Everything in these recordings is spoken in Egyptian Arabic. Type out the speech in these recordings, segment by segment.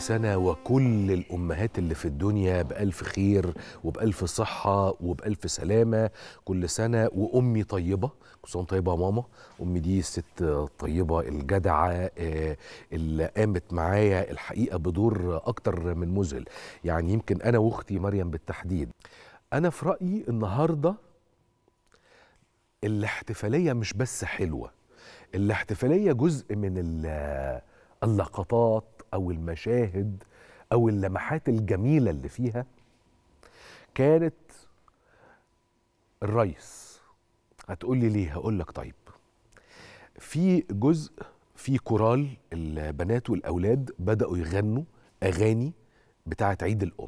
سنة وكل الأمهات اللي في الدنيا بألف خير وبألف صحة وبألف سلامة كل سنة وأمي طيبة كل سنة طيبة يا ماما أمي دي الست طيبة الجدعة آه، اللي قامت معايا الحقيقة بدور أكتر من مذهل يعني يمكن أنا وأختي مريم بالتحديد أنا في رأيي النهاردة الاحتفالية مش بس حلوة الاحتفالية جزء من ال- اللقطات أو المشاهد أو اللمحات الجميلة اللي فيها كانت الريس هتقولي ليه هقول لك طيب في جزء في كورال البنات والأولاد بدأوا يغنوا أغاني بتاعة عيد الأم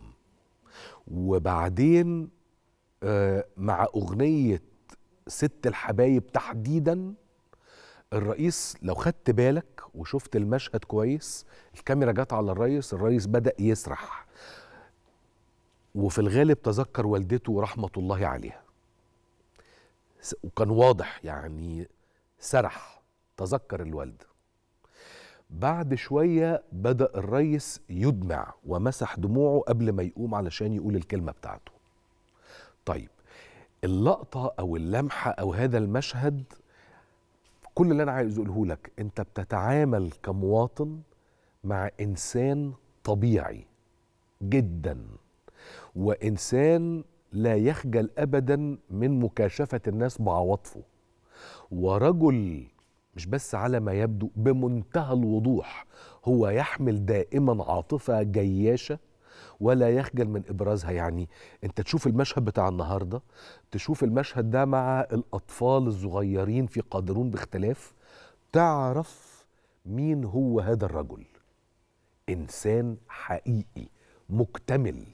وبعدين آه، مع أغنية ست الحبايب تحديدا الرئيس لو خدت بالك وشفت المشهد كويس الكاميرا جت على الرئيس الرئيس بدأ يسرح وفي الغالب تذكر والدته رحمة الله عليها س- وكان واضح يعني سرح تذكر الوالدة بعد شوية بدأ الرئيس يدمع ومسح دموعه قبل ما يقوم علشان يقول الكلمة بتاعته طيب اللقطة أو اللمحة أو هذا المشهد كل اللي أنا عايز أقوله لك أنت بتتعامل كمواطن مع إنسان طبيعي جدا وإنسان لا يخجل أبدا من مكاشفة الناس بعواطفه ورجل مش بس على ما يبدو بمنتهى الوضوح هو يحمل دائما عاطفة جياشة ولا يخجل من ابرازها يعني انت تشوف المشهد بتاع النهارده تشوف المشهد ده مع الاطفال الصغيرين في قادرون باختلاف تعرف مين هو هذا الرجل انسان حقيقي مكتمل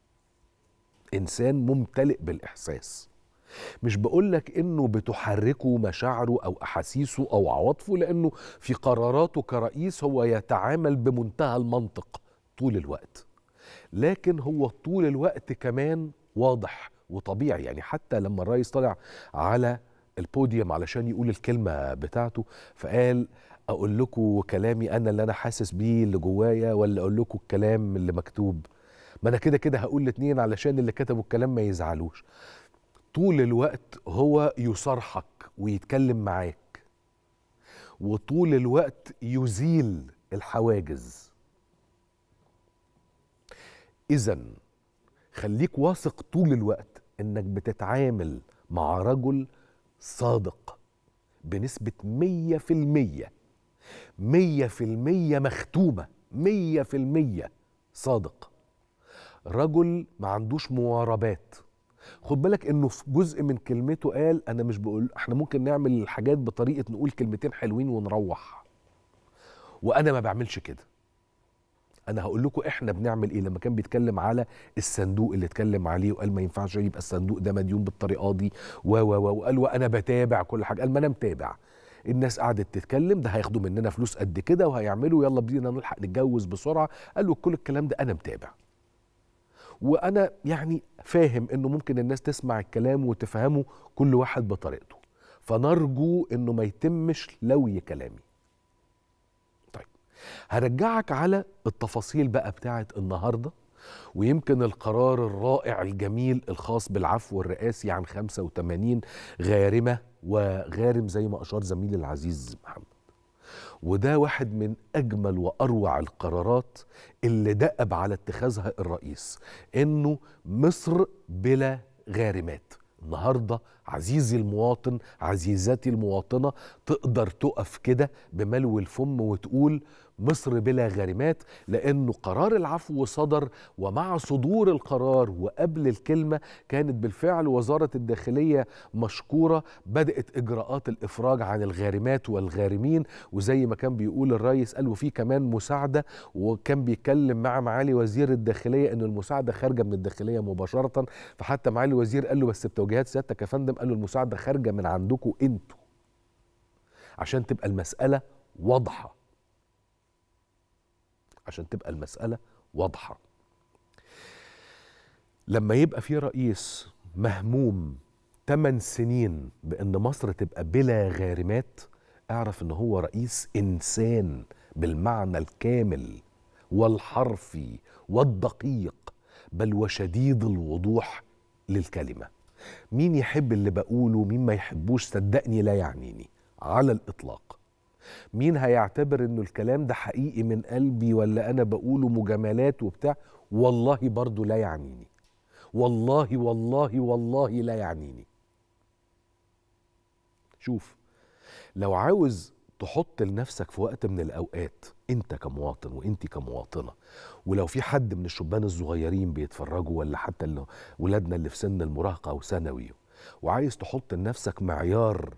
انسان ممتلئ بالاحساس مش بقولك انه بتحركه مشاعره او احاسيسه او عواطفه لانه في قراراته كرئيس هو يتعامل بمنتهى المنطق طول الوقت لكن هو طول الوقت كمان واضح وطبيعي يعني حتى لما الرئيس طلع على البوديوم علشان يقول الكلمة بتاعته فقال أقول لكم كلامي أنا اللي أنا حاسس بيه اللي جوايا ولا أقول لكم الكلام اللي مكتوب ما أنا كده كده هقول الاتنين علشان اللي كتبوا الكلام ما يزعلوش طول الوقت هو يصارحك ويتكلم معاك وطول الوقت يزيل الحواجز إذا خليك واثق طول الوقت إنك بتتعامل مع رجل صادق بنسبة مية في المية مية في المية مختومة مية في المية صادق رجل ما عندوش مواربات خد بالك انه في جزء من كلمته قال انا مش بقول احنا ممكن نعمل الحاجات بطريقه نقول كلمتين حلوين ونروح وانا ما بعملش كده انا هقول لكم احنا بنعمل ايه لما كان بيتكلم على الصندوق اللي اتكلم عليه وقال ما ينفعش يبقى الصندوق ده مديون بالطريقه دي و و و وقال وانا بتابع كل حاجه قال ما انا متابع الناس قعدت تتكلم ده هياخدوا مننا فلوس قد كده وهيعملوا يلا بينا نلحق نتجوز بسرعه قال له كل الكلام ده انا متابع وانا يعني فاهم انه ممكن الناس تسمع الكلام وتفهمه كل واحد بطريقته فنرجو انه ما يتمش لوي كلامي طيب هرجعك على التفاصيل بقى بتاعت النهارده ويمكن القرار الرائع الجميل الخاص بالعفو الرئاسي عن 85 غارمه وغارم زي ما اشار زميلي العزيز محمد وده واحد من اجمل واروع القرارات اللي دأب على اتخاذها الرئيس انه مصر بلا غارمات النهارده عزيزي المواطن عزيزاتي المواطنه تقدر تقف كده بملو الفم وتقول مصر بلا غارمات لانه قرار العفو صدر ومع صدور القرار وقبل الكلمه كانت بالفعل وزاره الداخليه مشكوره بدات اجراءات الافراج عن الغارمات والغارمين وزي ما كان بيقول الرئيس قال وفي كمان مساعده وكان بيتكلم مع معالي وزير الداخليه ان المساعده خارجه من الداخليه مباشره فحتى معالي الوزير قال له بس بتوجيهات سيادتك يا فندم قال له المساعده خارجه من عندكم انتوا عشان تبقى المساله واضحه عشان تبقى المسألة واضحة لما يبقى في رئيس مهموم 8 سنين بأن مصر تبقى بلا غارمات اعرف ان هو رئيس انسان بالمعنى الكامل والحرفي والدقيق بل وشديد الوضوح للكلمه مين يحب اللي بقوله مين ما يحبوش صدقني لا يعنيني على الاطلاق مين هيعتبر انه الكلام ده حقيقي من قلبي ولا انا بقوله مجاملات وبتاع والله برضو لا يعنيني والله والله والله لا يعنيني شوف لو عاوز تحط لنفسك في وقت من الاوقات انت كمواطن وانت كمواطنه ولو في حد من الشبان الصغيرين بيتفرجوا ولا حتى اللي ولادنا اللي في سن المراهقه او ثانوي وعايز تحط لنفسك معيار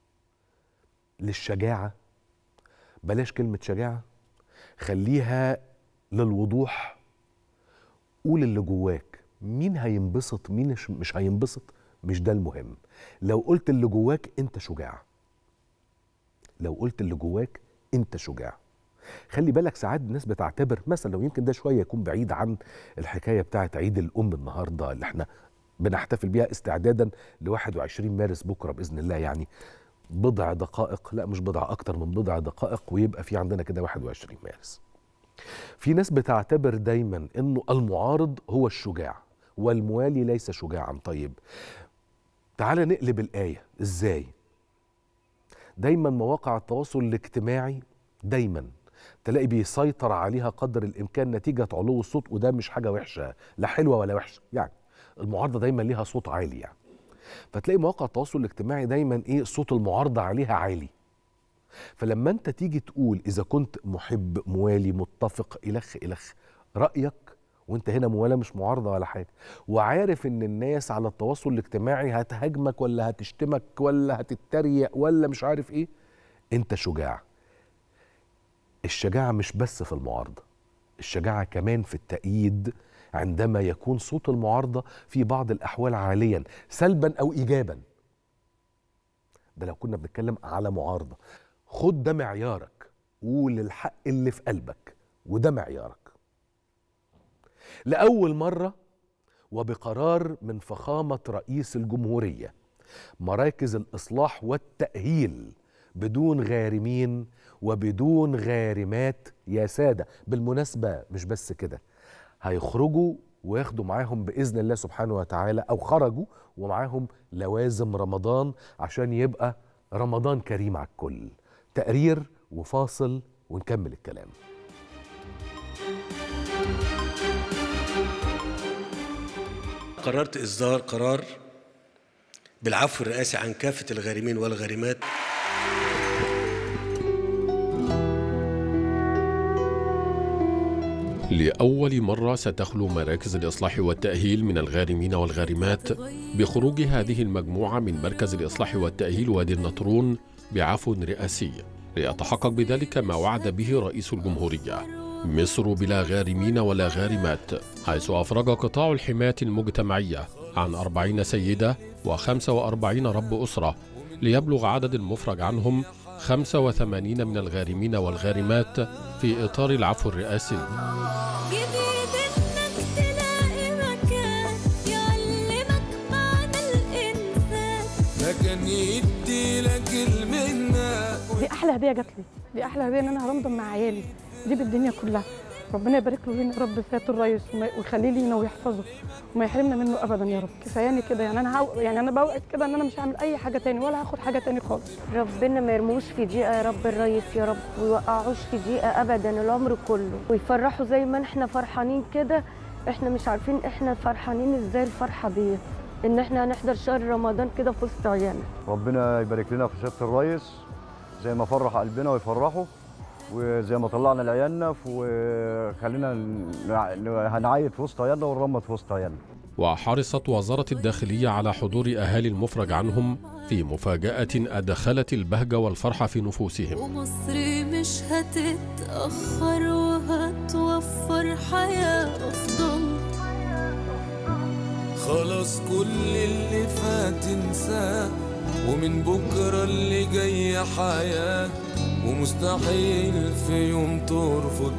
للشجاعه بلاش كلمه شجاعه خليها للوضوح قول اللي جواك مين هينبسط مين مش هينبسط مش ده المهم لو قلت اللي جواك انت شجاع لو قلت اللي جواك انت شجاع خلي بالك ساعات الناس بتعتبر مثلا لو يمكن ده شويه يكون بعيد عن الحكايه بتاعه عيد الام النهارده اللي احنا بنحتفل بيها استعدادا ل 21 مارس بكره باذن الله يعني بضع دقائق لا مش بضع اكتر من بضع دقائق ويبقى في عندنا كده 21 مارس في ناس بتعتبر دايما انه المعارض هو الشجاع والموالي ليس شجاعا طيب تعال نقلب الايه ازاي دايما مواقع التواصل الاجتماعي دايما تلاقي بيسيطر عليها قدر الامكان نتيجه علو الصوت وده مش حاجه وحشه لا حلوه ولا وحشه يعني المعارضه دايما ليها صوت عالي يعني فتلاقي مواقع التواصل الاجتماعي دايما ايه صوت المعارضه عليها عالي فلما انت تيجي تقول اذا كنت محب موالي متفق الخ الخ رايك وانت هنا موالى مش معارضه ولا حاجه وعارف ان الناس على التواصل الاجتماعي هتهاجمك ولا هتشتمك ولا هتتريق ولا مش عارف ايه انت شجاع الشجاعه مش بس في المعارضه الشجاعه كمان في التأييد عندما يكون صوت المعارضه في بعض الاحوال عاليا سلبا او ايجابا ده لو كنا بنتكلم على معارضه خد ده معيارك قول الحق اللي في قلبك وده معيارك لأول مرة وبقرار من فخامة رئيس الجمهورية مراكز الإصلاح والتأهيل بدون غارمين وبدون غارمات يا سادة بالمناسبة مش بس كده هيخرجوا وياخدوا معاهم بإذن الله سبحانه وتعالى أو خرجوا ومعاهم لوازم رمضان عشان يبقى رمضان كريم على الكل تقرير وفاصل ونكمل الكلام قررت إصدار قرار بالعفو الرئاسي عن كافة الغارمين والغارمات لأول مرة ستخلو مراكز الإصلاح والتأهيل من الغارمين والغارمات بخروج هذه المجموعة من مركز الإصلاح والتأهيل وادي النطرون بعفو رئاسي ليتحقق بذلك ما وعد به رئيس الجمهورية مصر بلا غارمين ولا غارمات حيث أفرج قطاع الحماية المجتمعية عن أربعين سيدة وخمسة وأربعين رب أسرة ليبلغ عدد المفرج عنهم خمسة وثمانين من الغارمين والغارمات في إطار العفو الرئاسي جديد انك تلاقي مكان يعلمك معنى الانسان لكن يدي لك المنة دي احلى هديه جات لي دي احلى هديه ان انا هرمضم مع عيالي دي بالدنيا كلها ربنا يبارك له فينا يا رب سياده الرئيس وما- ويخليه لينا ويحفظه وما يحرمنا منه ابدا يا رب كفاياني كده يعني انا هو يعني انا بوعد كده ان انا مش هعمل اي حاجه تاني ولا هاخد حاجه تاني خالص ربنا ما يرموش في ضيقه يا رب الريس يا رب ويوقعوش في ضيقه ابدا العمر كله ويفرحوا زي ما احنا فرحانين كده احنا مش عارفين احنا فرحانين ازاي الفرحه دي ان احنا هنحضر شهر رمضان كده في وسط عيالنا ربنا يبارك لنا في سياده الريس زي ما فرح قلبنا ويفرحه وزي ما طلعنا لعيالنا وخلينا ن- هنعيد في وسط عيالنا ونرمط في وسط عيالنا وحرصت وزارة الداخلية على حضور أهالي المفرج عنهم في مفاجأة أدخلت البهجة والفرح في نفوسهم ومصر مش هتتأخر وهتوفر حياة أفضل خلاص كل اللي فات انساه ومن بكرة اللي جاي حياة ومستحيل في يوم ترفض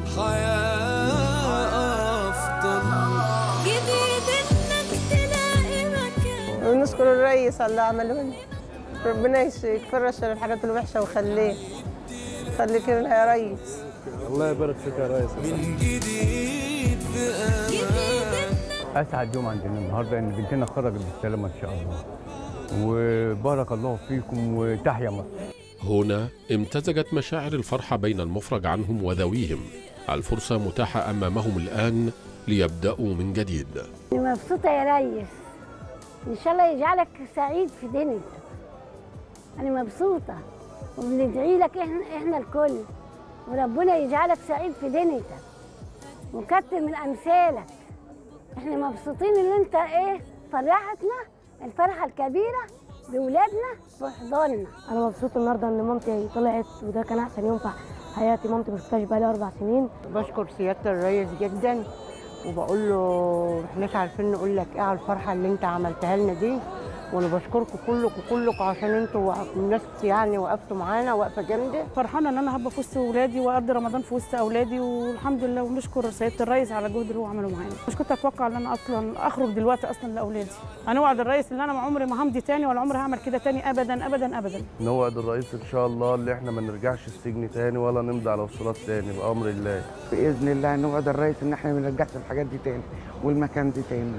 حياة أفضل جديد انك تلاقي مكان ونشكر الرئيس على اللي عمله لنا ربنا يش- يكفر شر الحاجات الوحشه وخليه خليك لنا يا ريس الله يبارك فيك يا ريس من جديد في امان اسعد يوم عندنا النهارده ان بنتنا خرجت بالسلامه ان شاء الله وبارك الله فيكم وتحيا مصر هنا امتزجت مشاعر الفرحة بين المفرج عنهم وذويهم الفرصة متاحة أمامهم الآن ليبدأوا من جديد أنا مبسوطة يا ريس إن شاء الله يجعلك سعيد في دينك أنا مبسوطة وبندعي لك إحنا إحنا الكل وربنا يجعلك سعيد في دينك وكتر من أمثالك إحنا مبسوطين إن أنت إيه فرحتنا الفرحة الكبيرة بولادنا في حضاننا انا مبسوطه النهارده ان مامتي طلعت وده كان احسن يوم في حياتي مامتي ما شفتهاش بقالي اربع سنين بشكر سيادة الريس جدا وبقول له احناش عارفين نقول لك ايه على الفرحة اللي انت عملتها لنا دي وانا بشكركم كلكم كلكم عشان انتوا الناس يعني وقفتوا معانا وقفة جامدة فرحانه ان انا هبقى في وسط اولادي واقضي رمضان في وسط اولادي والحمد لله ونشكر سياده الرئيس على الجهد اللي هو عمله معانا مش كنت اتوقع ان انا اصلا اخرج دلوقتي اصلا لاولادي انا وعد الرئيس ان انا عمري ما همضي تاني ولا عمري هعمل كده تاني ابدا ابدا ابدا نوعد الرئيس ان شاء الله اللي احنا ما نرجعش السجن تاني ولا نمضي على وصولات تاني بامر الله بإذن الله نوعد الرئيس ان احنا ما نرجعش الحاجات دي تاني والمكان دي تاني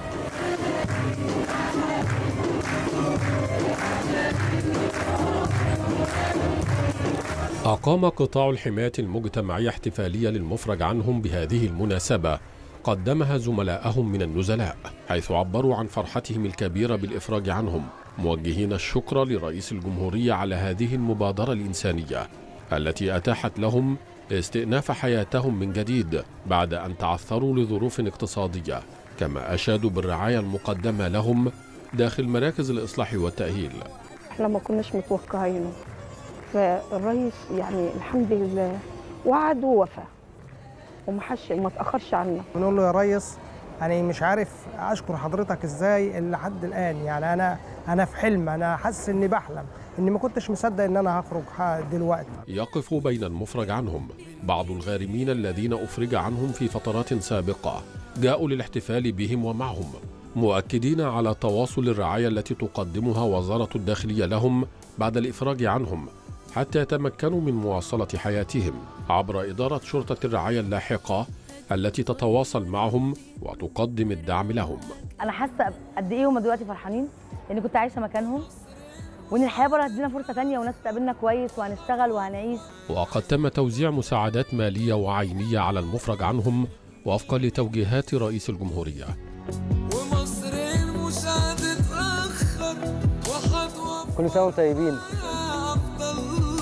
أقام قطاع الحماية المجتمعية احتفالية للمفرج عنهم بهذه المناسبة قدمها زملائهم من النزلاء حيث عبروا عن فرحتهم الكبيرة بالإفراج عنهم موجهين الشكر لرئيس الجمهورية على هذه المبادرة الإنسانية التي أتاحت لهم استئناف حياتهم من جديد بعد أن تعثروا لظروف اقتصادية كما أشادوا بالرعاية المقدمة لهم داخل مراكز الإصلاح والتأهيل احنا ما كناش متوقعينه فالرئيس يعني الحمد لله وعد ووفى وما حش ما تاخرش عنا بنقول له يا ريس انا مش عارف اشكر حضرتك ازاي لحد الان يعني انا انا في حلم انا حاسس اني بحلم اني ما كنتش مصدق ان انا هخرج ح- دلوقتي يقف بين المفرج عنهم بعض الغارمين الذين أفرج عنهم في فترات سابقة جاءوا للاحتفال بهم ومعهم مؤكدين على تواصل الرعاية التي تقدمها وزارة الداخلية لهم بعد الإفراج عنهم حتى يتمكنوا من مواصلة حياتهم عبر إدارة شرطة الرعاية اللاحقة التي تتواصل معهم وتقدم الدعم لهم انا حاسه قد ايه هم دلوقتي فرحانين لاني كنت عايشه مكانهم وان الحياه بره هتدينا فرصه تانية وناس تقابلنا كويس وهنشتغل وهنعيش وقد تم توزيع مساعدات مالية وعينية على المفرج عنهم وفقا لتوجيهات رئيس الجمهورية ومصر مش هتتأخر وهتوفى كل سنه وانتم طيبين أفضل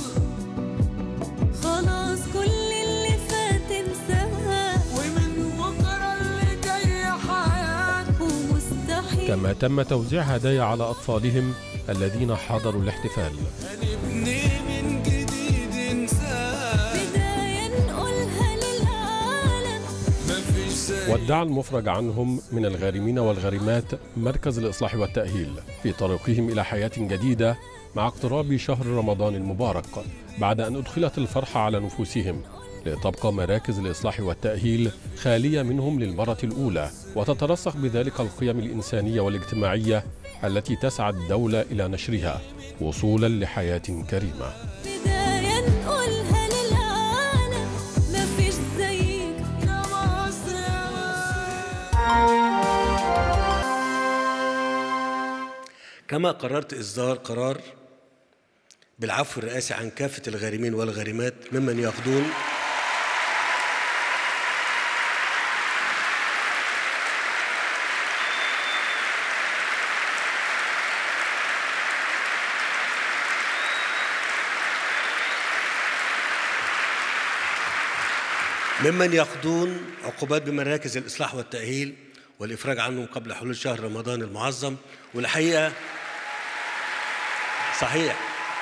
خلاص كل اللي فات انساه ومن بكرة اللي جاي حياة ومستحيل كما تم توزيع هدايا على أطفالهم الذين حضروا الاحتفال هنبني من جديد إنسان بداية نقولها للعالم مفيش زي ودع المفرج عنهم من الغارمين والغارمات مركز الإصلاح والتأهيل في طريقهم إلى حياة جديدة مع اقتراب شهر رمضان المبارك بعد أن أدخلت الفرحة على نفوسهم لتبقى مراكز الإصلاح والتأهيل خالية منهم للمرة الأولى وتترسخ بذلك القيم الإنسانية والاجتماعية التي تسعى الدولة إلى نشرها وصولا لحياة كريمة بداية نقولها للعالم مفيش زيك يا مصر كما قررت إصدار قرار بالعفو الرئاسي عن كافة الغارمين والغارمات ممن يقضون ممن يقضون عقوبات بمراكز الإصلاح والتأهيل والإفراج عنهم قبل حلول شهر رمضان المعظم والحقيقة صحيح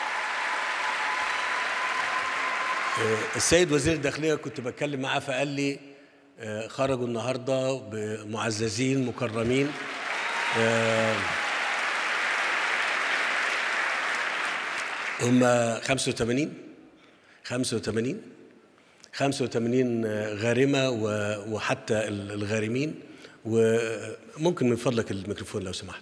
آه، السيد وزير الداخلية كنت بتكلم معاه فقال لي آه، خرجوا النهاردة بمعززين مكرمين آه، هم 85 85 85 غارمة و- وحتى ال- الغارمين وممكن من فضلك الميكروفون لو سمحت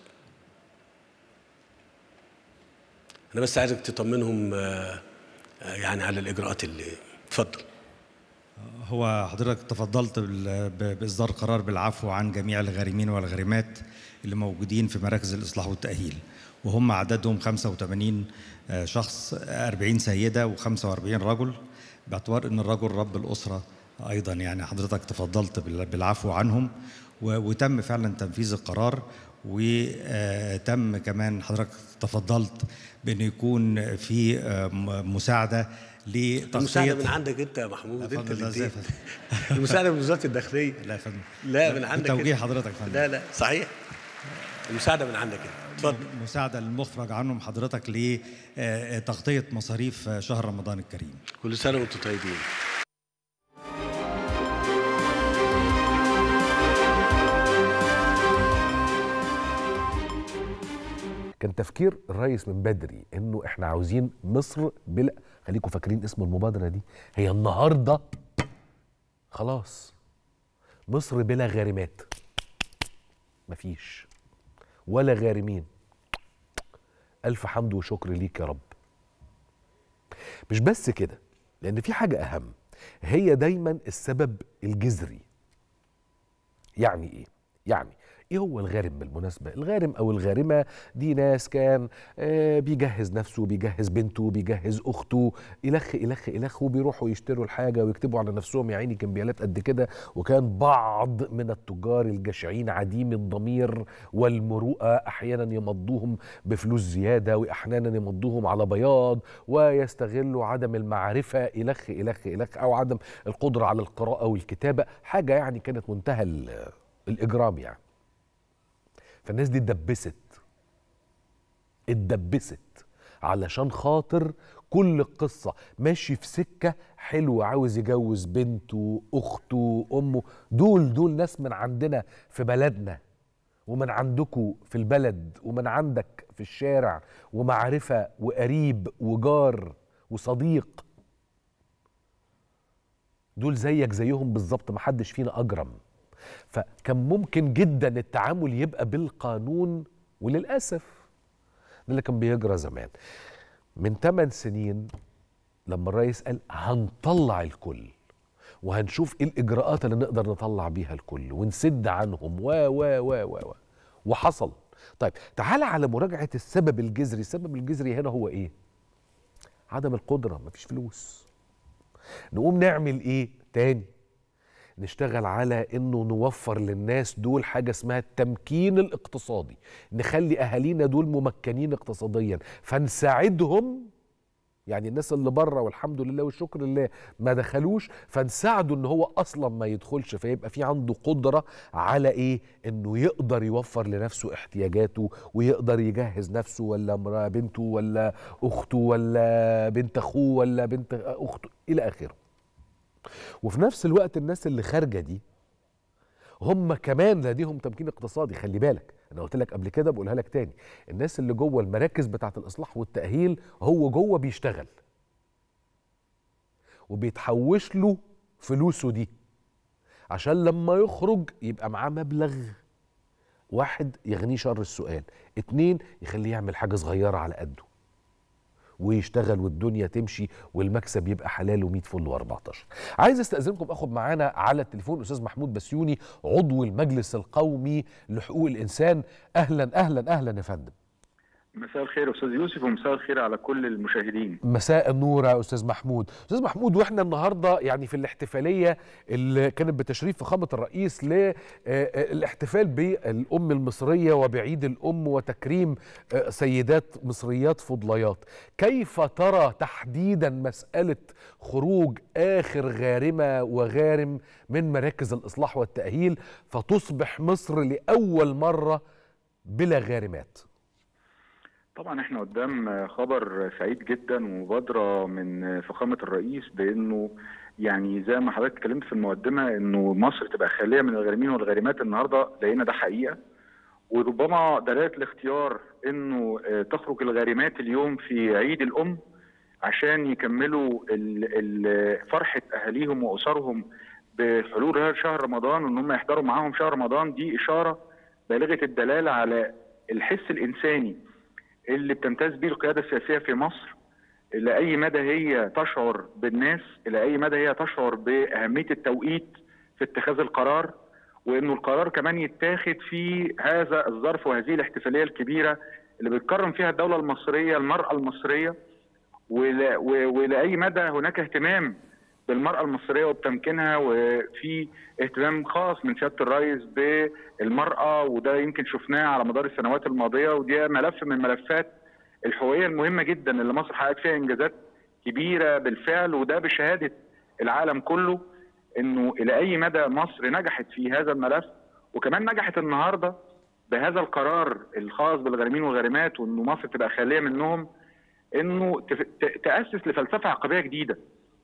أنا بس عايزك تطمنهم آه، آه، يعني على الإجراءات اللي اتفضل هو حضرتك تفضلت بال- ب- بإصدار قرار بالعفو عن جميع الغارمين والغارمات اللي موجودين في مراكز الإصلاح والتأهيل وهم عددهم 85 آه، شخص 40 سيدة و45 رجل باعتبار أن الرجل رب الأسرة أيضا يعني حضرتك تفضلت بال- بالعفو عنهم و- وتم فعلا تنفيذ القرار وتم كمان حضرتك تفضلت بأن يكون في آه، م- مساعدة لتغطية المساعدة من عندك انت يا محمود لا، انت فضل الله اللي زي اديت. المساعدة من وزارة الداخلية لا يا فندم لا من عندك توجيه انت. حضرتك يا فندم لا لا صحيح المساعدة من عندك انت اتفضل مساعدة المخرج عنهم حضرتك لتغطية مصاريف شهر رمضان الكريم كل سنة وانتم طيبين كان تفكير الرئيس من بدري انه احنا عاوزين مصر بلا خليكم فاكرين اسم المبادره دي هي النهارده خلاص مصر بلا غارمات مفيش ولا غارمين الف حمد وشكر ليك يا رب مش بس كده لان في حاجه اهم هي دايما السبب الجذري يعني ايه يعني ايه هو الغارم بالمناسبه الغارم او الغارمه دي ناس كان آه بيجهز نفسه بيجهز بنته بيجهز اخته الخ الخ الخ وبيروحوا يشتروا الحاجه ويكتبوا على نفسهم يا عيني كمبيالات قد كده وكان بعض من التجار الجشعين عديم الضمير والمروءه احيانا يمضوهم بفلوس زياده واحيانا يمضوهم على بياض ويستغلوا عدم المعرفه الخ الخ الخ او عدم القدره على القراءه والكتابه حاجه يعني كانت منتهى ال- الاجرام يعني فالناس دي اتدبست اتدبست علشان خاطر كل قصة ماشي في سكة حلوة عاوز يجوز بنته أخته أمه دول دول ناس من عندنا في بلدنا ومن عندكم في البلد ومن عندك في الشارع ومعرفة وقريب وجار وصديق دول زيك زيهم بالظبط محدش فينا أجرم فكان ممكن جدا التعامل يبقى بالقانون وللاسف ده اللي كان بيجرى زمان من 8 سنين لما الرئيس قال هنطلع الكل وهنشوف ايه الاجراءات اللي نقدر نطلع بيها الكل ونسد عنهم و و و و و وحصل طيب تعال على مراجعه السبب الجذري السبب الجذري هنا هو ايه عدم القدره مفيش فلوس نقوم نعمل ايه تاني نشتغل على انه نوفر للناس دول حاجه اسمها التمكين الاقتصادي نخلي اهالينا دول ممكنين اقتصاديا فنساعدهم يعني الناس اللي بره والحمد لله والشكر لله ما دخلوش فنساعده ان هو اصلا ما يدخلش فيبقى في عنده قدره على ايه انه يقدر يوفر لنفسه احتياجاته ويقدر يجهز نفسه ولا امراه بنته ولا اخته ولا بنت اخوه ولا بنت اخته الى اخره وفي نفس الوقت الناس اللي خارجه دي هم كمان لديهم تمكين اقتصادي خلي بالك انا قلت لك قبل كده بقولها لك تاني الناس اللي جوه المراكز بتاعه الاصلاح والتاهيل هو جوه بيشتغل وبيتحوش له فلوسه دي عشان لما يخرج يبقى معاه مبلغ واحد يغنيه شر السؤال اتنين يخليه يعمل حاجة صغيرة على قده ويشتغل والدنيا تمشي والمكسب يبقى حلال و100 فل و14 عايز استاذنكم اخد معانا على التليفون استاذ محمود بسيوني عضو المجلس القومي لحقوق الانسان اهلا اهلا اهلا يا فندم مساء الخير استاذ يوسف ومساء الخير على كل المشاهدين مساء النور يا استاذ محمود استاذ محمود واحنا النهارده يعني في الاحتفاليه اللي كانت بتشريف فخامه الرئيس للاحتفال بالام المصريه وبعيد الام وتكريم آه، سيدات مصريات فضليات كيف ترى تحديدا مساله خروج اخر غارمه وغارم من مراكز الاصلاح والتاهيل فتصبح مصر لاول مره بلا غارمات طبعا احنا قدام خبر سعيد جدا ومبادره من فخامه الرئيس بانه يعني زي ما حضرتك اتكلمت في المقدمه انه مصر تبقى خاليه من الغارمين والغارمات النهارده لقينا ده حقيقه وربما دلاله الاختيار انه آه، تخرج الغارمات اليوم في عيد الام عشان يكملوا ال- ال- فرحه اهاليهم واسرهم بحلول شهر رمضان وان هم يحضروا معاهم شهر رمضان دي اشاره بالغه الدلاله على الحس الانساني اللي بتمتاز به القياده السياسيه في مصر الى اي مدى هي تشعر بالناس الى اي مدى هي تشعر باهميه التوقيت في اتخاذ القرار وانه القرار كمان يتاخد في هذا الظرف وهذه الاحتفاليه الكبيره اللي بتكرم فيها الدوله المصريه المراه المصريه ولا- و- ولاي مدى هناك اهتمام بالمراه المصريه وبتمكينها وفي اهتمام خاص من سياده الرئيس بالمراه وده يمكن شفناه على مدار السنوات الماضيه ودي ملف من ملفات الحقوقيه المهمه جدا اللي مصر حققت فيها انجازات كبيره بالفعل وده بشهاده العالم كله انه الى اي مدى مصر نجحت في هذا الملف وكمان نجحت النهارده بهذا القرار الخاص بالغارمين والغارمات وانه مصر تبقى خاليه منهم انه تف- ت- تاسس لفلسفه عقبيه جديده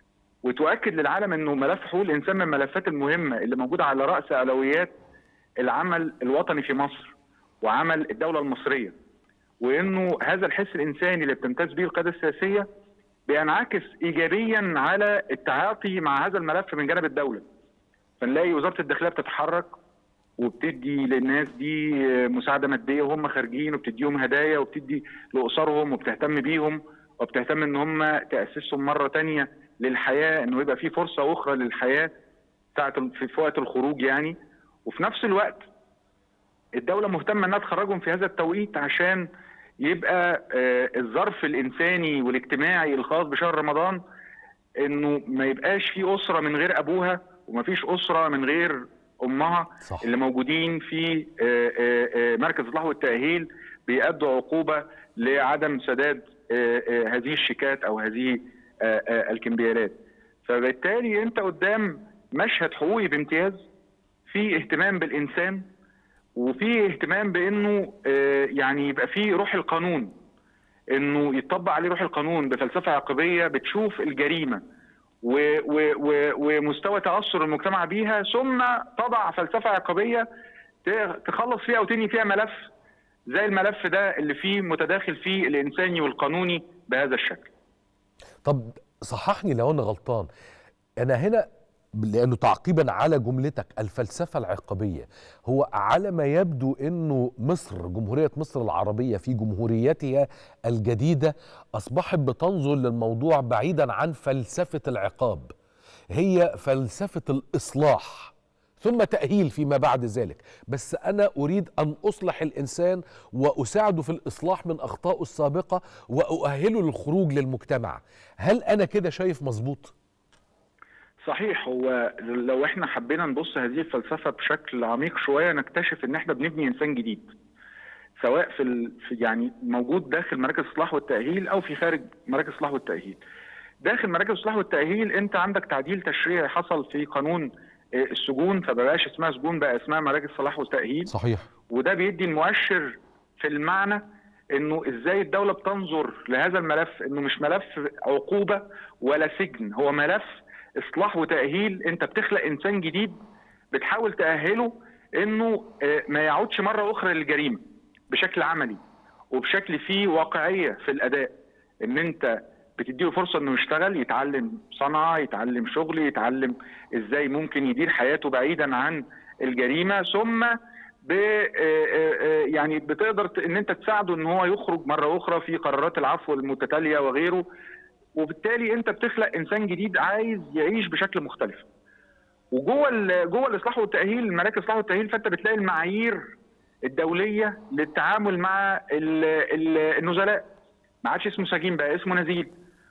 وتؤكد للعالم انه ملف حقوق الانسان من الملفات المهمه اللي موجوده على راس اولويات العمل الوطني في مصر وعمل الدوله المصريه وانه هذا الحس الانساني اللي بتمتاز به القياده السياسيه بينعكس ايجابيا على التعاطي مع هذا الملف من جانب الدوله فنلاقي وزاره الداخليه بتتحرك وبتدي للناس دي مساعده ماديه وهم خارجين وبتديهم هدايا وبتدي لاسرهم وبتهتم بيهم وبتهتم ان هم تاسسهم مره تانية للحياه انه يبقى في فرصه اخرى للحياه ساعه في في وقت الخروج يعني وفي نفس الوقت الدوله مهتمه انها تخرجهم في هذا التوقيت عشان يبقى آه، الظرف الانساني والاجتماعي الخاص بشهر رمضان انه ما يبقاش في اسره من غير ابوها وما فيش اسره من غير امها صح. اللي موجودين في آه، آه، آه، مركز الاصلاح والتاهيل بيأدوا عقوبه لعدم سداد آه، آه، هذه الشيكات او هذه آه، آه، الكمبيالات فبالتالي انت قدام مشهد حقوقي بامتياز في اهتمام بالانسان وفي اهتمام بانه آه، يعني يبقى في روح القانون انه يطبق عليه روح القانون بفلسفه عقبيه بتشوف الجريمه و و و ومستوى تاثر المجتمع بيها ثم تضع فلسفه عقبيه ت- تخلص فيها وتنهي فيها ملف زي الملف ده اللي فيه متداخل فيه الانساني والقانوني بهذا الشكل طب صححني لو انا غلطان انا هنا لانه تعقيبا على جملتك الفلسفه العقابيه هو على ما يبدو انه مصر جمهوريه مصر العربيه في جمهوريتها الجديده اصبحت بتنظر للموضوع بعيدا عن فلسفه العقاب هي فلسفه الاصلاح ثم تأهيل فيما بعد ذلك بس أنا أريد أن أصلح الإنسان وأساعده في الإصلاح من أخطائه السابقة وأؤهله للخروج للمجتمع هل أنا كده شايف مظبوط؟ صحيح هو لو احنا حبينا نبص هذه الفلسفه بشكل عميق شويه نكتشف ان احنا بنبني انسان جديد سواء في, ال... في يعني موجود داخل مراكز الاصلاح والتاهيل او في خارج مراكز الاصلاح والتاهيل. داخل مراكز الاصلاح والتاهيل انت عندك تعديل تشريعي حصل في قانون آه، السجون فبقاش اسمها سجون بقى اسمها مراكز الاصلاح والتاهيل صحيح وده بيدي المؤشر في المعنى انه ازاي الدوله بتنظر لهذا الملف انه مش ملف عقوبه ولا سجن هو ملف اصلاح وتاهيل انت بتخلق انسان جديد بتحاول تاهله انه آه، ما يعودش مره اخرى للجريمه بشكل عملي وبشكل فيه واقعيه في الاداء ان انت بتديله فرصه انه يشتغل يتعلم صنعه يتعلم شغل يتعلم ازاي ممكن يدير حياته بعيدا عن الجريمه ثم ب آه، آه، آه، يعني بتقدر ت- ان انت تساعده ان هو يخرج مره اخرى في قرارات العفو المتتاليه وغيره وبالتالي انت بتخلق انسان جديد عايز يعيش بشكل مختلف وجوه ال- جوه الاصلاح والتاهيل مراكز الاصلاح والتاهيل فانت بتلاقي المعايير الدوليه للتعامل مع ال- ال- النزلاء ما عادش اسمه سجين بقى اسمه نزيل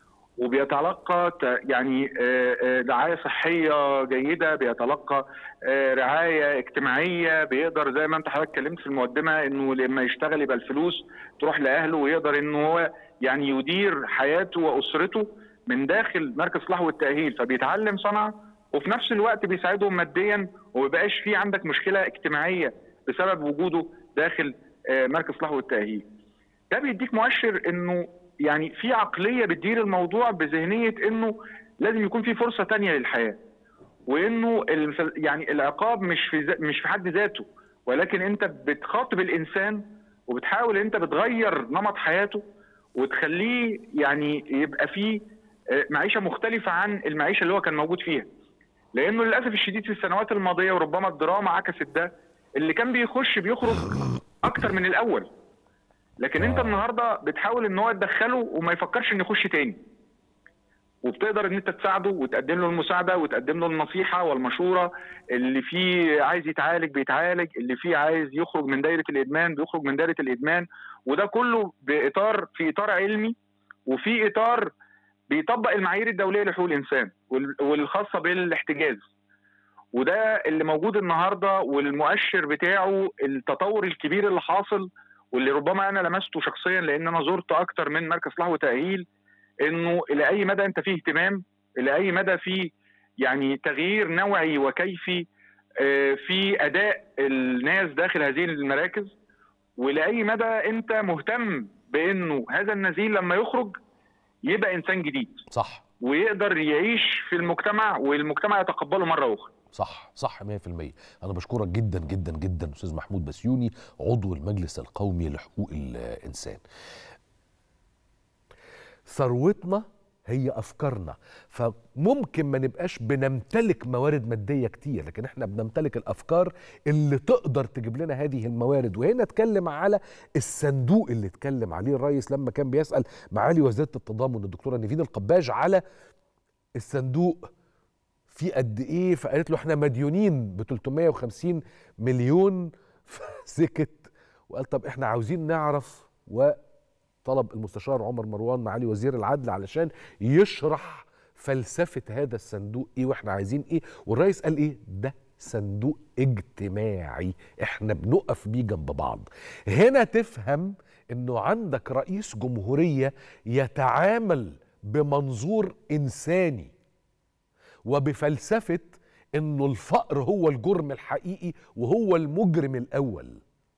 وبيتلقى ت- يعني آه، آه، رعايه صحيه جيده بيتلقى آه، رعايه اجتماعيه بيقدر زي ما انت حضرتك اتكلمت في المقدمه انه لما يشتغل يبقى الفلوس تروح لاهله ويقدر انه هو يعني يدير حياته واسرته من داخل مركز الاصلاح والتاهيل فبيتعلم صنعه وفي نفس الوقت بيساعدهم ماديا وما بقاش في عندك مشكله اجتماعيه بسبب وجوده داخل آه، مركز الاصلاح والتاهيل. ده بيديك مؤشر انه يعني في عقليه بتدير الموضوع بذهنيه انه لازم يكون في فرصه تانية للحياه وانه الف- يعني العقاب مش في ذا- مش في حد ذاته ولكن انت بتخاطب الانسان وبتحاول انت بتغير نمط حياته وتخليه يعني يبقى فيه آه، معيشه مختلفه عن المعيشه اللي هو كان موجود فيها لانه للاسف الشديد في السنوات الماضيه وربما الدراما عكست ده اللي كان بيخش بيخرج اكتر من الاول لكن انت النهارده بتحاول ان هو تدخله وما يفكرش انه يخش تاني وبتقدر ان انت تساعده وتقدم له المساعده وتقدم له النصيحه والمشوره اللي فيه عايز يتعالج بيتعالج اللي فيه عايز يخرج من دايره الادمان بيخرج من دايره الادمان وده كله باطار في اطار علمي وفي اطار بيطبق المعايير الدوليه لحقوق الانسان وال- والخاصه بالاحتجاز وده اللي موجود النهارده والمؤشر بتاعه التطور الكبير اللي حاصل واللي ربما انا لمسته شخصيا لان انا زرت اكتر من مركز صلاح وتاهيل انه الى اي مدى انت فيه اهتمام الى اي مدى فيه يعني تغيير نوعي وكيفي آه، في اداء الناس داخل هذه المراكز ولاي مدى انت مهتم بانه هذا النزيل لما يخرج يبقى انسان جديد صح ويقدر يعيش في المجتمع والمجتمع يتقبله مره اخرى صح صح 100% انا بشكرك جدا جدا جدا استاذ محمود بسيوني عضو المجلس القومي لحقوق الانسان ثروتنا هي افكارنا فممكن ما نبقاش بنمتلك موارد ماديه كتير لكن احنا بنمتلك الافكار اللي تقدر تجيب لنا هذه الموارد وهنا اتكلم على الصندوق اللي اتكلم عليه الرئيس لما كان بيسال معالي وزيره التضامن الدكتوره نيفين القباج على الصندوق في قد ايه فقالت له احنا مديونين ب 350 مليون فسكت وقال طب احنا عاوزين نعرف وطلب المستشار عمر مروان معالي وزير العدل علشان يشرح فلسفه هذا الصندوق ايه واحنا عايزين ايه والرئيس قال ايه ده صندوق اجتماعي احنا بنقف بيه جنب بعض هنا تفهم انه عندك رئيس جمهوريه يتعامل بمنظور انساني وبفلسفه انه الفقر هو الجرم الحقيقي وهو المجرم الاول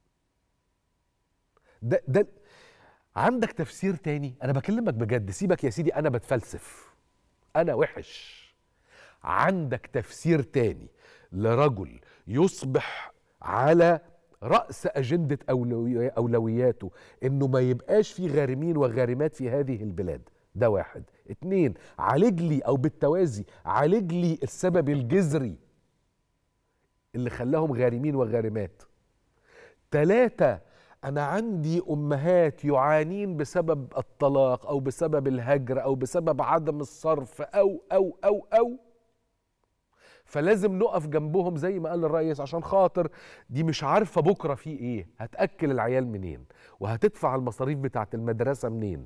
ده ده عندك تفسير تاني انا بكلمك بجد سيبك يا سيدي انا بتفلسف انا وحش عندك تفسير تاني لرجل يصبح على رأس أجندة أولوي- أولوياته إنه ما يبقاش في غارمين وغارمات في هذه البلاد ده واحد اتنين عالج لي أو بالتوازي عالج لي السبب الجذري اللي خلاهم غارمين وغارمات تلاتة أنا عندي أمهات يعانين بسبب الطلاق أو بسبب الهجر أو بسبب عدم الصرف أو أو أو أو فلازم نقف جنبهم زي ما قال الرئيس عشان خاطر دي مش عارفة بكرة في إيه هتأكل العيال منين وهتدفع المصاريف بتاعة المدرسة منين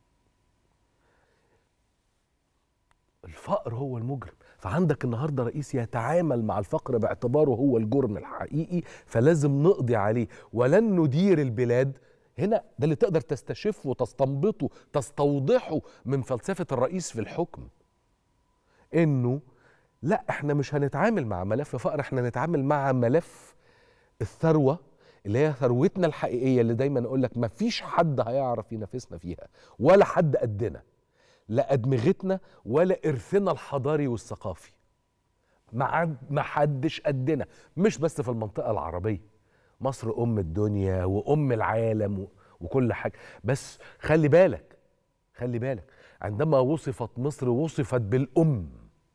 الفقر هو المجرم فعندك النهارده رئيس يتعامل مع الفقر باعتباره هو الجرم الحقيقي فلازم نقضي عليه ولن ندير البلاد هنا ده اللي تقدر تستشفه تستنبطه تستوضحه من فلسفه الرئيس في الحكم انه لا احنا مش هنتعامل مع ملف فقر احنا هنتعامل مع ملف الثروه اللي هي ثروتنا الحقيقيه اللي دايما اقول لك ما فيش حد هيعرف ينافسنا فيها ولا حد قدنا لا ادمغتنا ولا ارثنا الحضاري والثقافي ما عد- ما حدش قدنا مش بس في المنطقه العربيه مصر ام الدنيا وام العالم و- وكل حاجه بس خلي بالك خلي بالك عندما وصفت مصر وصفت بالام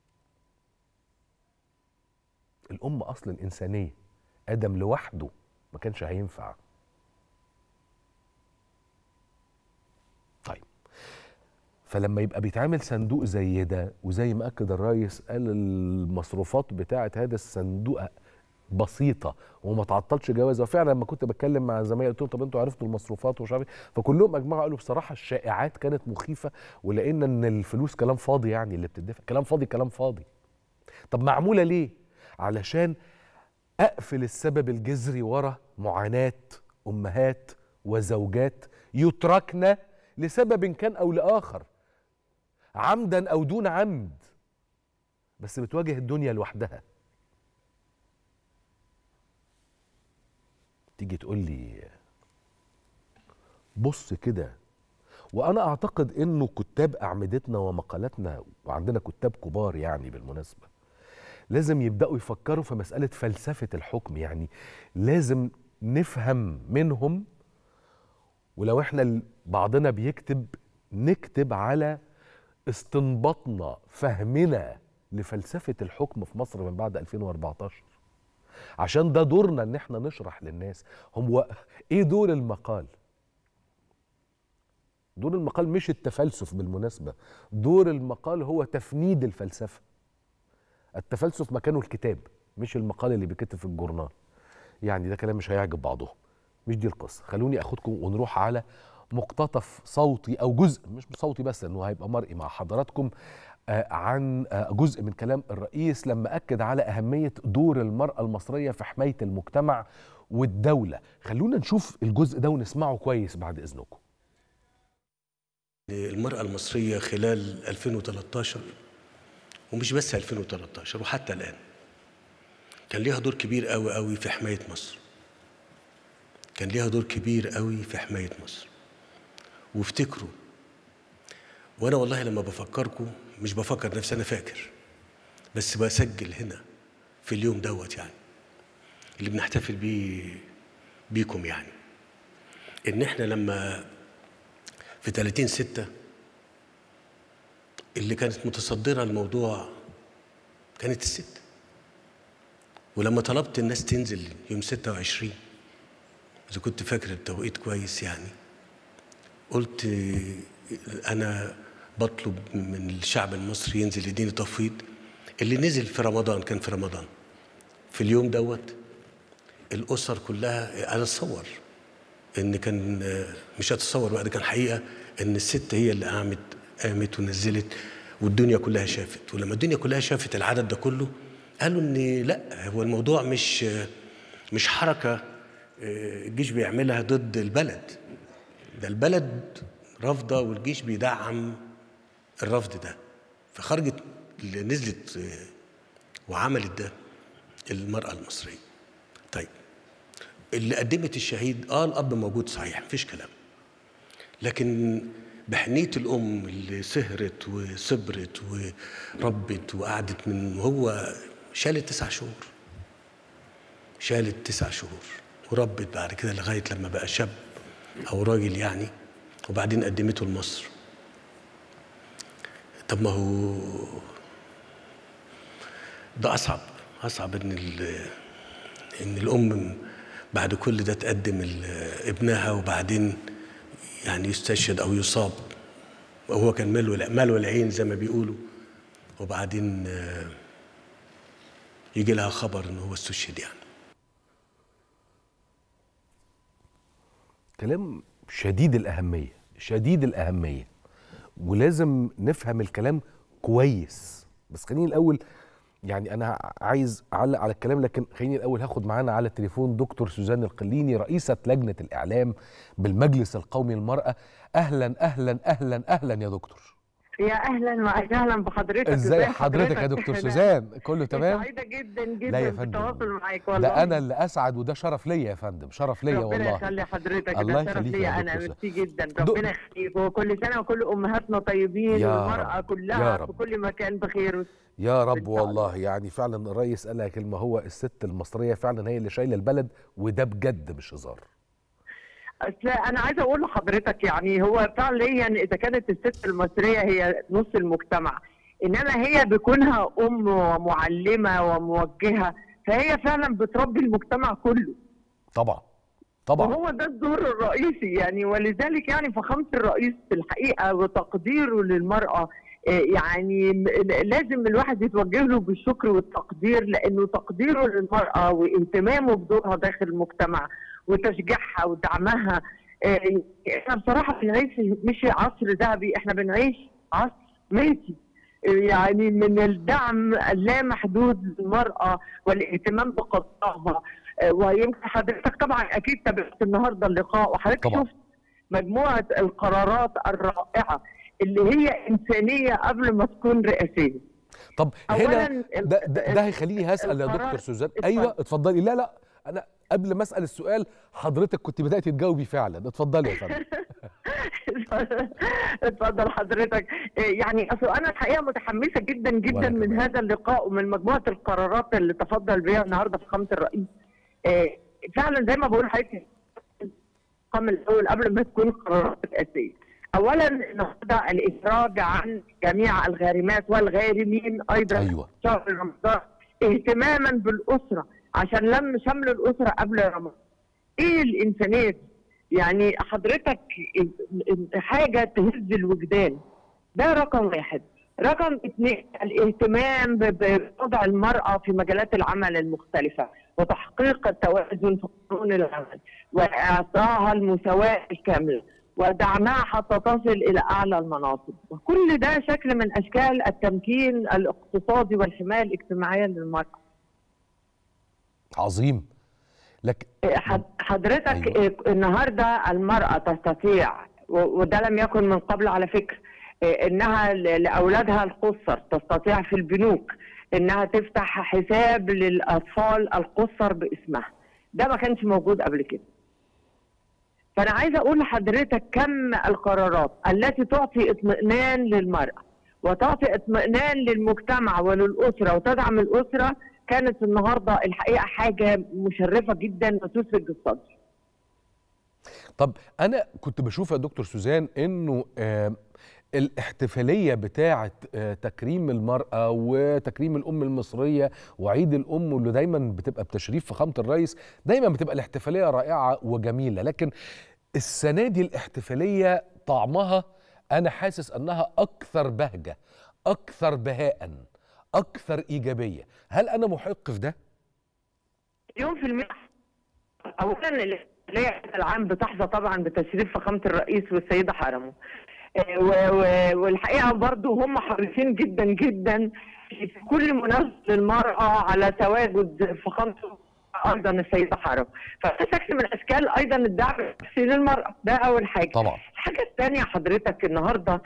الام اصل الانسانيه ادم لوحده ما كانش هينفع طيب فلما يبقى بيتعمل صندوق زي ده وزي ما اكد الرئيس قال المصروفات بتاعه هذا الصندوق بسيطه وما تعطلش جوازه وفعلا لما كنت بتكلم مع زمايلي قلت لهم طب انتوا عرفتوا المصروفات ومش عارف إيه؟ فكلهم اجمعوا قالوا بصراحه الشائعات كانت مخيفه ولقينا ان الفلوس كلام فاضي يعني اللي بتدفع كلام فاضي كلام فاضي طب معموله ليه علشان اقفل السبب الجذري ورا معاناه امهات وزوجات يتركن لسبب كان او لاخر عمدا او دون عمد بس بتواجه الدنيا لوحدها تيجي تقول لي بص كده وانا اعتقد انه كتاب اعمدتنا ومقالاتنا وعندنا كتاب كبار يعني بالمناسبه لازم يبداوا يفكروا في مساله فلسفه الحكم يعني لازم نفهم منهم ولو احنا ال- بعضنا بيكتب نكتب على استنباطنا فهمنا لفلسفه الحكم في مصر من بعد 2014 عشان ده دورنا ان احنا نشرح للناس هم ايه دور المقال دور المقال مش التفلسف بالمناسبة دور المقال هو تفنيد الفلسفة التفلسف مكانه الكتاب مش المقال اللي بيكتب في الجورنال يعني ده كلام مش هيعجب بعضهم مش دي القصة خلوني أخدكم ونروح على مقتطف صوتي أو جزء مش صوتي بس لأنه هيبقى مرئي مع حضراتكم آه، عن آه، جزء من كلام الرئيس لما أكد على أهمية دور المرأة المصرية في حماية المجتمع والدولة خلونا نشوف الجزء ده ونسمعه كويس بعد إذنكم المرأة المصرية خلال 2013 ومش بس 2013 وحتى الآن كان ليها دور كبير قوي قوي في حماية مصر كان ليها دور كبير قوي في حماية مصر وافتكروا وانا والله لما بفكركم مش بفكر نفسي انا فاكر بس بسجل هنا في اليوم دوت يعني اللي بنحتفل بيه بيكم يعني ان احنا لما في 30 ستة اللي كانت متصدرة الموضوع كانت الست ولما طلبت الناس تنزل يوم 26 إذا كنت فاكر التوقيت كويس يعني قلت أنا بطلب من الشعب المصري ينزل يديني تفويض اللي نزل في رمضان كان في رمضان في اليوم دوت الأسر كلها أنا أتصور إن كان مش هتصور بقى ده كان حقيقة إن الست هي اللي قامت قامت ونزلت والدنيا كلها شافت ولما الدنيا كلها شافت العدد ده كله قالوا إن لا هو الموضوع مش مش حركة الجيش بيعملها ضد البلد ده البلد رافضة والجيش بيدعم الرفض ده فخرجت اللي نزلت وعملت ده المرأة المصرية طيب اللي قدمت الشهيد اه الاب موجود صحيح مفيش كلام لكن بحنية الأم اللي سهرت وصبرت وربت وقعدت من وهو شالت تسع شهور شالت تسع شهور وربت بعد كده لغاية لما بقى شاب أو راجل يعني وبعدين قدمته لمصر طب ما هو ده أصعب أصعب إن إن الأم بعد كل ده تقدم ابنها وبعدين يعني يستشهد او يصاب وهو كان ماله ماله العين زي ما بيقولوا وبعدين يجي لها خبر ان هو استشهد يعني كلام شديد الأهمية شديد الأهمية ولازم نفهم الكلام كويس بس خليني الأول يعني انا عايز اعلق على الكلام لكن خليني الاول هاخد معانا على التليفون دكتور سوزان القليني رئيسه لجنه الاعلام بالمجلس القومي للمراه اهلا اهلا اهلا اهلا يا دكتور يا اهلا واهلا بحضرتك ازاي حضرتك يا دكتور سوزان كله تمام سعيده جدا لا يا جدا فندم. بالتواصل معاك والله ده انا اللي اسعد وده شرف ليا يا فندم شرف ليا والله ربنا يخلي حضرتك الله ده شرف يخليك يا ليا انا دكتور ميرسي جدا ربنا يخليك وكل سنه وكل امهاتنا طيبين يا والمراه رب، كلها يا في رب. كل مكان بخير يا رب والله يعني فعلا الرئيس قالها كلمه هو الست المصريه فعلا هي اللي شايله البلد وده بجد مش هزار اصل انا عايزه اقول لحضرتك يعني هو فعليا اذا كانت الست المصريه هي نص المجتمع انما هي بكونها ام ومعلمه وموجهه فهي فعلا بتربي المجتمع كله طبعا طبعا وهو ده الدور الرئيسي يعني ولذلك يعني فخامه الرئيس في الحقيقه وتقديره للمراه آه، يعني م- لازم الواحد يتوجه له بالشكر والتقدير لانه تقديره للمراه واهتمامه بدورها داخل المجتمع وتشجيعها ودعمها آه، احنا بصراحه بنعيش مش عصر ذهبي احنا بنعيش عصر ميتي يعني من الدعم اللامحدود للمرأة والاهتمام بقضاها آه، ويمكن حضرتك طبعا أكيد تابعت النهاردة اللقاء وحضرتك طبعا. شفت مجموعة القرارات الرائعة اللي هي إنسانية قبل ما تكون رئاسية طب أولاً هنا ال- ده, ده, ده هيخليني هسال يا القرار- دكتور سوزان اتفضل. ايوه اتفضلي لا لا انا قبل ما اسال السؤال حضرتك كنت بدات تجاوبي فعلا اتفضلي يا فندم اتفضل حضرتك إيه يعني اصل انا الحقيقه متحمسه جدا جدا من هذا اللقاء ومن مجموعه القرارات اللي تفضل بها النهارده فخامه الرئيس إيه فعلا زي ما بقول لحضرتك الرقم الاول قبل ما تكون قرارات رئاسيه اولا النهارده الافراج عن جميع الغارمات والغارمين ايضا أيوة. شهر رمضان اهتماما بالاسره عشان لم شمل الاسره قبل رمضان ايه الانسانيه دي؟ يعني حضرتك حاجه تهز الوجدان ده رقم واحد رقم اثنين الاهتمام ب- بوضع المرأة في مجالات العمل المختلفة وتحقيق التوازن في قانون العمل وإعطائها المساواة الكاملة ودعمها حتى تصل إلى أعلى المناصب وكل ده شكل من أشكال التمكين الاقتصادي والحماية الاجتماعية للمرأة عظيم لكن حد- حضرتك أيوة. النهارده المرأة تستطيع و- وده لم يكن من قبل على فكرة إيه، انها ل- لاولادها القصر تستطيع في البنوك انها تفتح حساب للاطفال القصر باسمها ده ما كانش موجود قبل كده فانا عايزه اقول لحضرتك كم القرارات التي تعطي اطمئنان للمراه وتعطي اطمئنان للمجتمع وللاسره وتدعم الاسره كانت النهارده الحقيقه حاجه مشرفه جدا وتسرج الصدر طب انا كنت بشوف يا دكتور سوزان انه آه الاحتفاليه بتاعه آه تكريم المراه وتكريم الام المصريه وعيد الام واللي دايما بتبقى بتشريف فخامه الرئيس دايما بتبقى الاحتفاليه رائعه وجميله لكن السنه دي الاحتفاليه طعمها انا حاسس انها اكثر بهجه اكثر بهاء اكثر ايجابيه هل انا محق في ده مليون في المية اولا الاحتفاليه العام بتحظى طبعا بتشريف فخامه الرئيس والسيده حرمه آه، و- و- والحقيقه برضو هم حريصين جدا جدا في كل مناسبه للمراه على تواجد فخامته ايضا السيده حرم فده شكل من اشكال ايضا الدعم النفسي للمراه ده اول حاجه طبعا الحاجه الثانيه حضرتك النهارده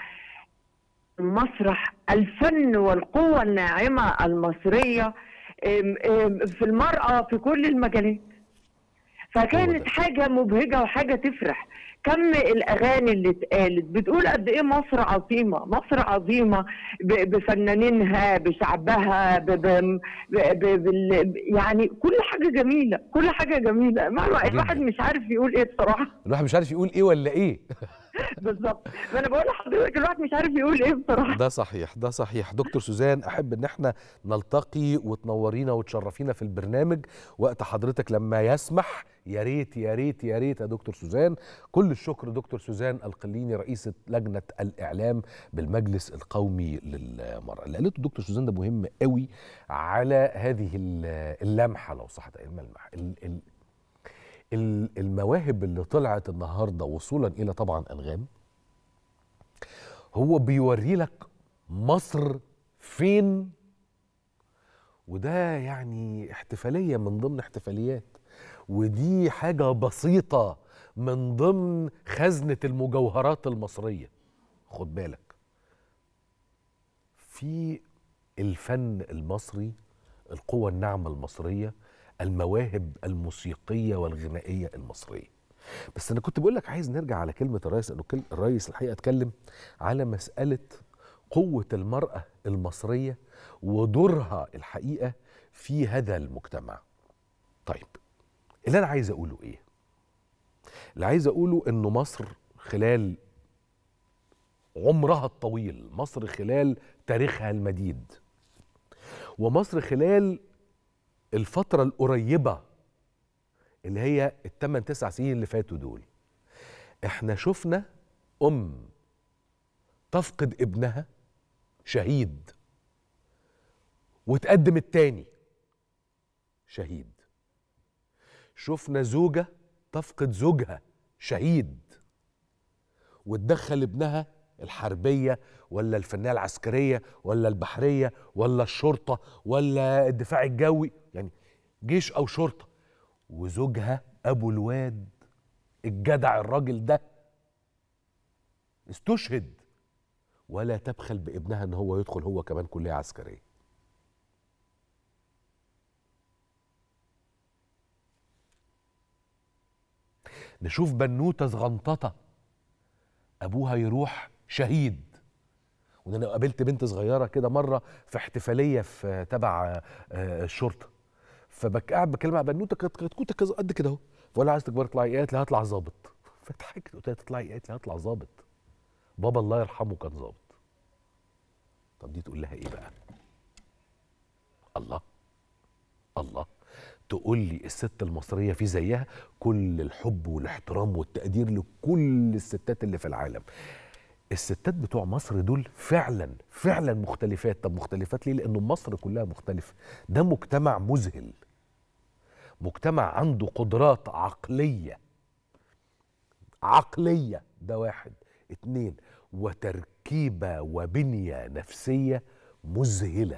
المسرح الفن والقوة الناعمة المصرية أم، أم، في المرأة في كل المجالات فكانت حاجة مبهجة وحاجة تفرح كم الأغاني اللي اتقالت بتقول قد إيه مصر عظيمة مصر عظيمة ب- بفنانينها بشعبها ب ب ب ب بال يعني كل حاجة جميلة كل حاجة جميلة مع الوقت الواحد مش عارف يقول إيه بصراحة الواحد مش عارف يقول ايه ولا ايه بالظبط ما أنا بقول لحضرتك الواحد مش عارف يقول إيه بصراحة ده صحيح ده صحيح دكتور سوزان احب ان احنا نلتقي وتنورينا وتشرفينا في البرنامج وقت حضرتك لما يسمح يا ريت يا ريت يا ريت يا دكتور سوزان كل الشكر دكتور سوزان القليني رئيسة لجنة الإعلام بالمجلس القومي للمرأة اللي قالته دكتور سوزان ده مهم قوي على هذه ال- اللمحة لو صحت الملمح ال- ال- ال- المواهب اللي طلعت النهاردة وصولا إلى طبعا أنغام هو بيوري لك مصر فين وده يعني احتفالية من ضمن احتفاليات ودي حاجة بسيطة من ضمن خزنة المجوهرات المصرية خد بالك في الفن المصري القوة الناعمة المصرية المواهب الموسيقية والغنائية المصرية بس انا كنت بقول لك عايز نرجع على كلمه الرئيس انه كل- الرئيس الحقيقه اتكلم على مساله قوه المراه المصريه ودورها الحقيقه في هذا المجتمع. طيب اللي انا عايز اقوله ايه؟ اللي عايز اقوله انه مصر خلال عمرها الطويل، مصر خلال تاريخها المديد ومصر خلال الفتره القريبه اللي هي الثمان تسع سنين اللي فاتوا دول احنا شفنا ام تفقد ابنها شهيد وتقدم التاني شهيد شفنا زوجة تفقد زوجها شهيد وتدخل ابنها الحربية ولا الفنية العسكرية ولا البحرية ولا الشرطة ولا الدفاع الجوي يعني جيش أو شرطة وزوجها ابو الواد الجدع الراجل ده استشهد ولا تبخل بابنها ان هو يدخل هو كمان كليه عسكريه نشوف بنوته صغنططه ابوها يروح شهيد وده انا قابلت بنت صغيره كده مره في احتفاليه في تبع آه، الشرطه فقاعد بكلمها بنوته كانت كتكوته كذا قد كده اهو فقول لها عايز تكبري تطلعي ايه؟ قالت لي هطلع ظابط فضحكت قلت لها تطلعي ايه؟ قالت لي هطلع ظابط بابا الله يرحمه كان ظابط طب دي تقول لها ايه بقى؟ الله الله تقول لي الست المصريه في زيها كل الحب والاحترام والتقدير لكل الستات اللي في العالم الستات بتوع مصر دول فعلا فعلا مختلفات طب مختلفات ليه لانه مصر كلها مختلفه ده مجتمع مذهل مجتمع عنده قدرات عقليه عقليه ده واحد اتنين وتركيبه وبنيه نفسيه مذهله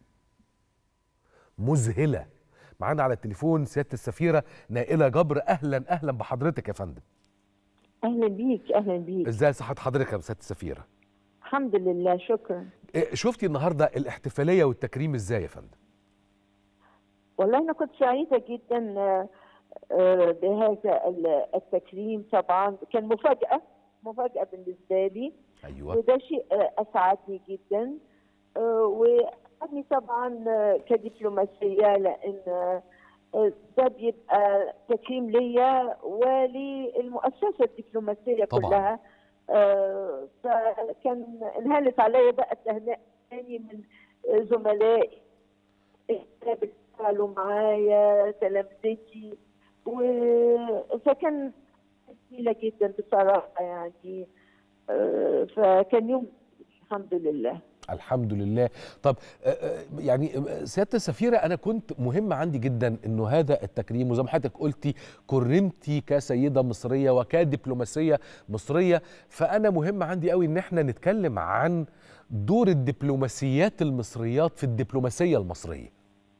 مذهله معانا على التليفون سياده السفيره نائله جبر اهلا اهلا بحضرتك يا فندم اهلا بيك اهلا بيك ازاي صحه حضرتك يا سياده السفيره الحمد لله شكرا إيه، شفتي النهارده الاحتفاليه والتكريم ازاي يا فندم والله انا كنت سعيده جدا آه، آه، بهذا ال- التكريم طبعا كان مفاجاه مفاجاه بالنسبه لي ايوه وده شيء آه، اسعدني جدا آه، واسعدني طبعا آه، كدبلوماسيه لان آه، آه، ده بيبقى تكريم ليا وللمؤسسه الدبلوماسيه طبعاً. كلها آه، فكان انهالت عليا بقى تهنئه تاني من آه، زملائي اللي بيشتغلوا معايا تلامذتي و- فكان جميلة جدا بصراحة يعني آه، فكان يوم الحمد لله الحمد لله طب آه، آه، يعني آه، سياده السفيره انا كنت مهم عندي جدا انه هذا التكريم وزي ما حضرتك قلتي كرمتي كسيده مصريه وكدبلوماسيه مصريه فانا مهم عندي قوي ان احنا نتكلم عن دور الدبلوماسيات المصريات في الدبلوماسيه المصريه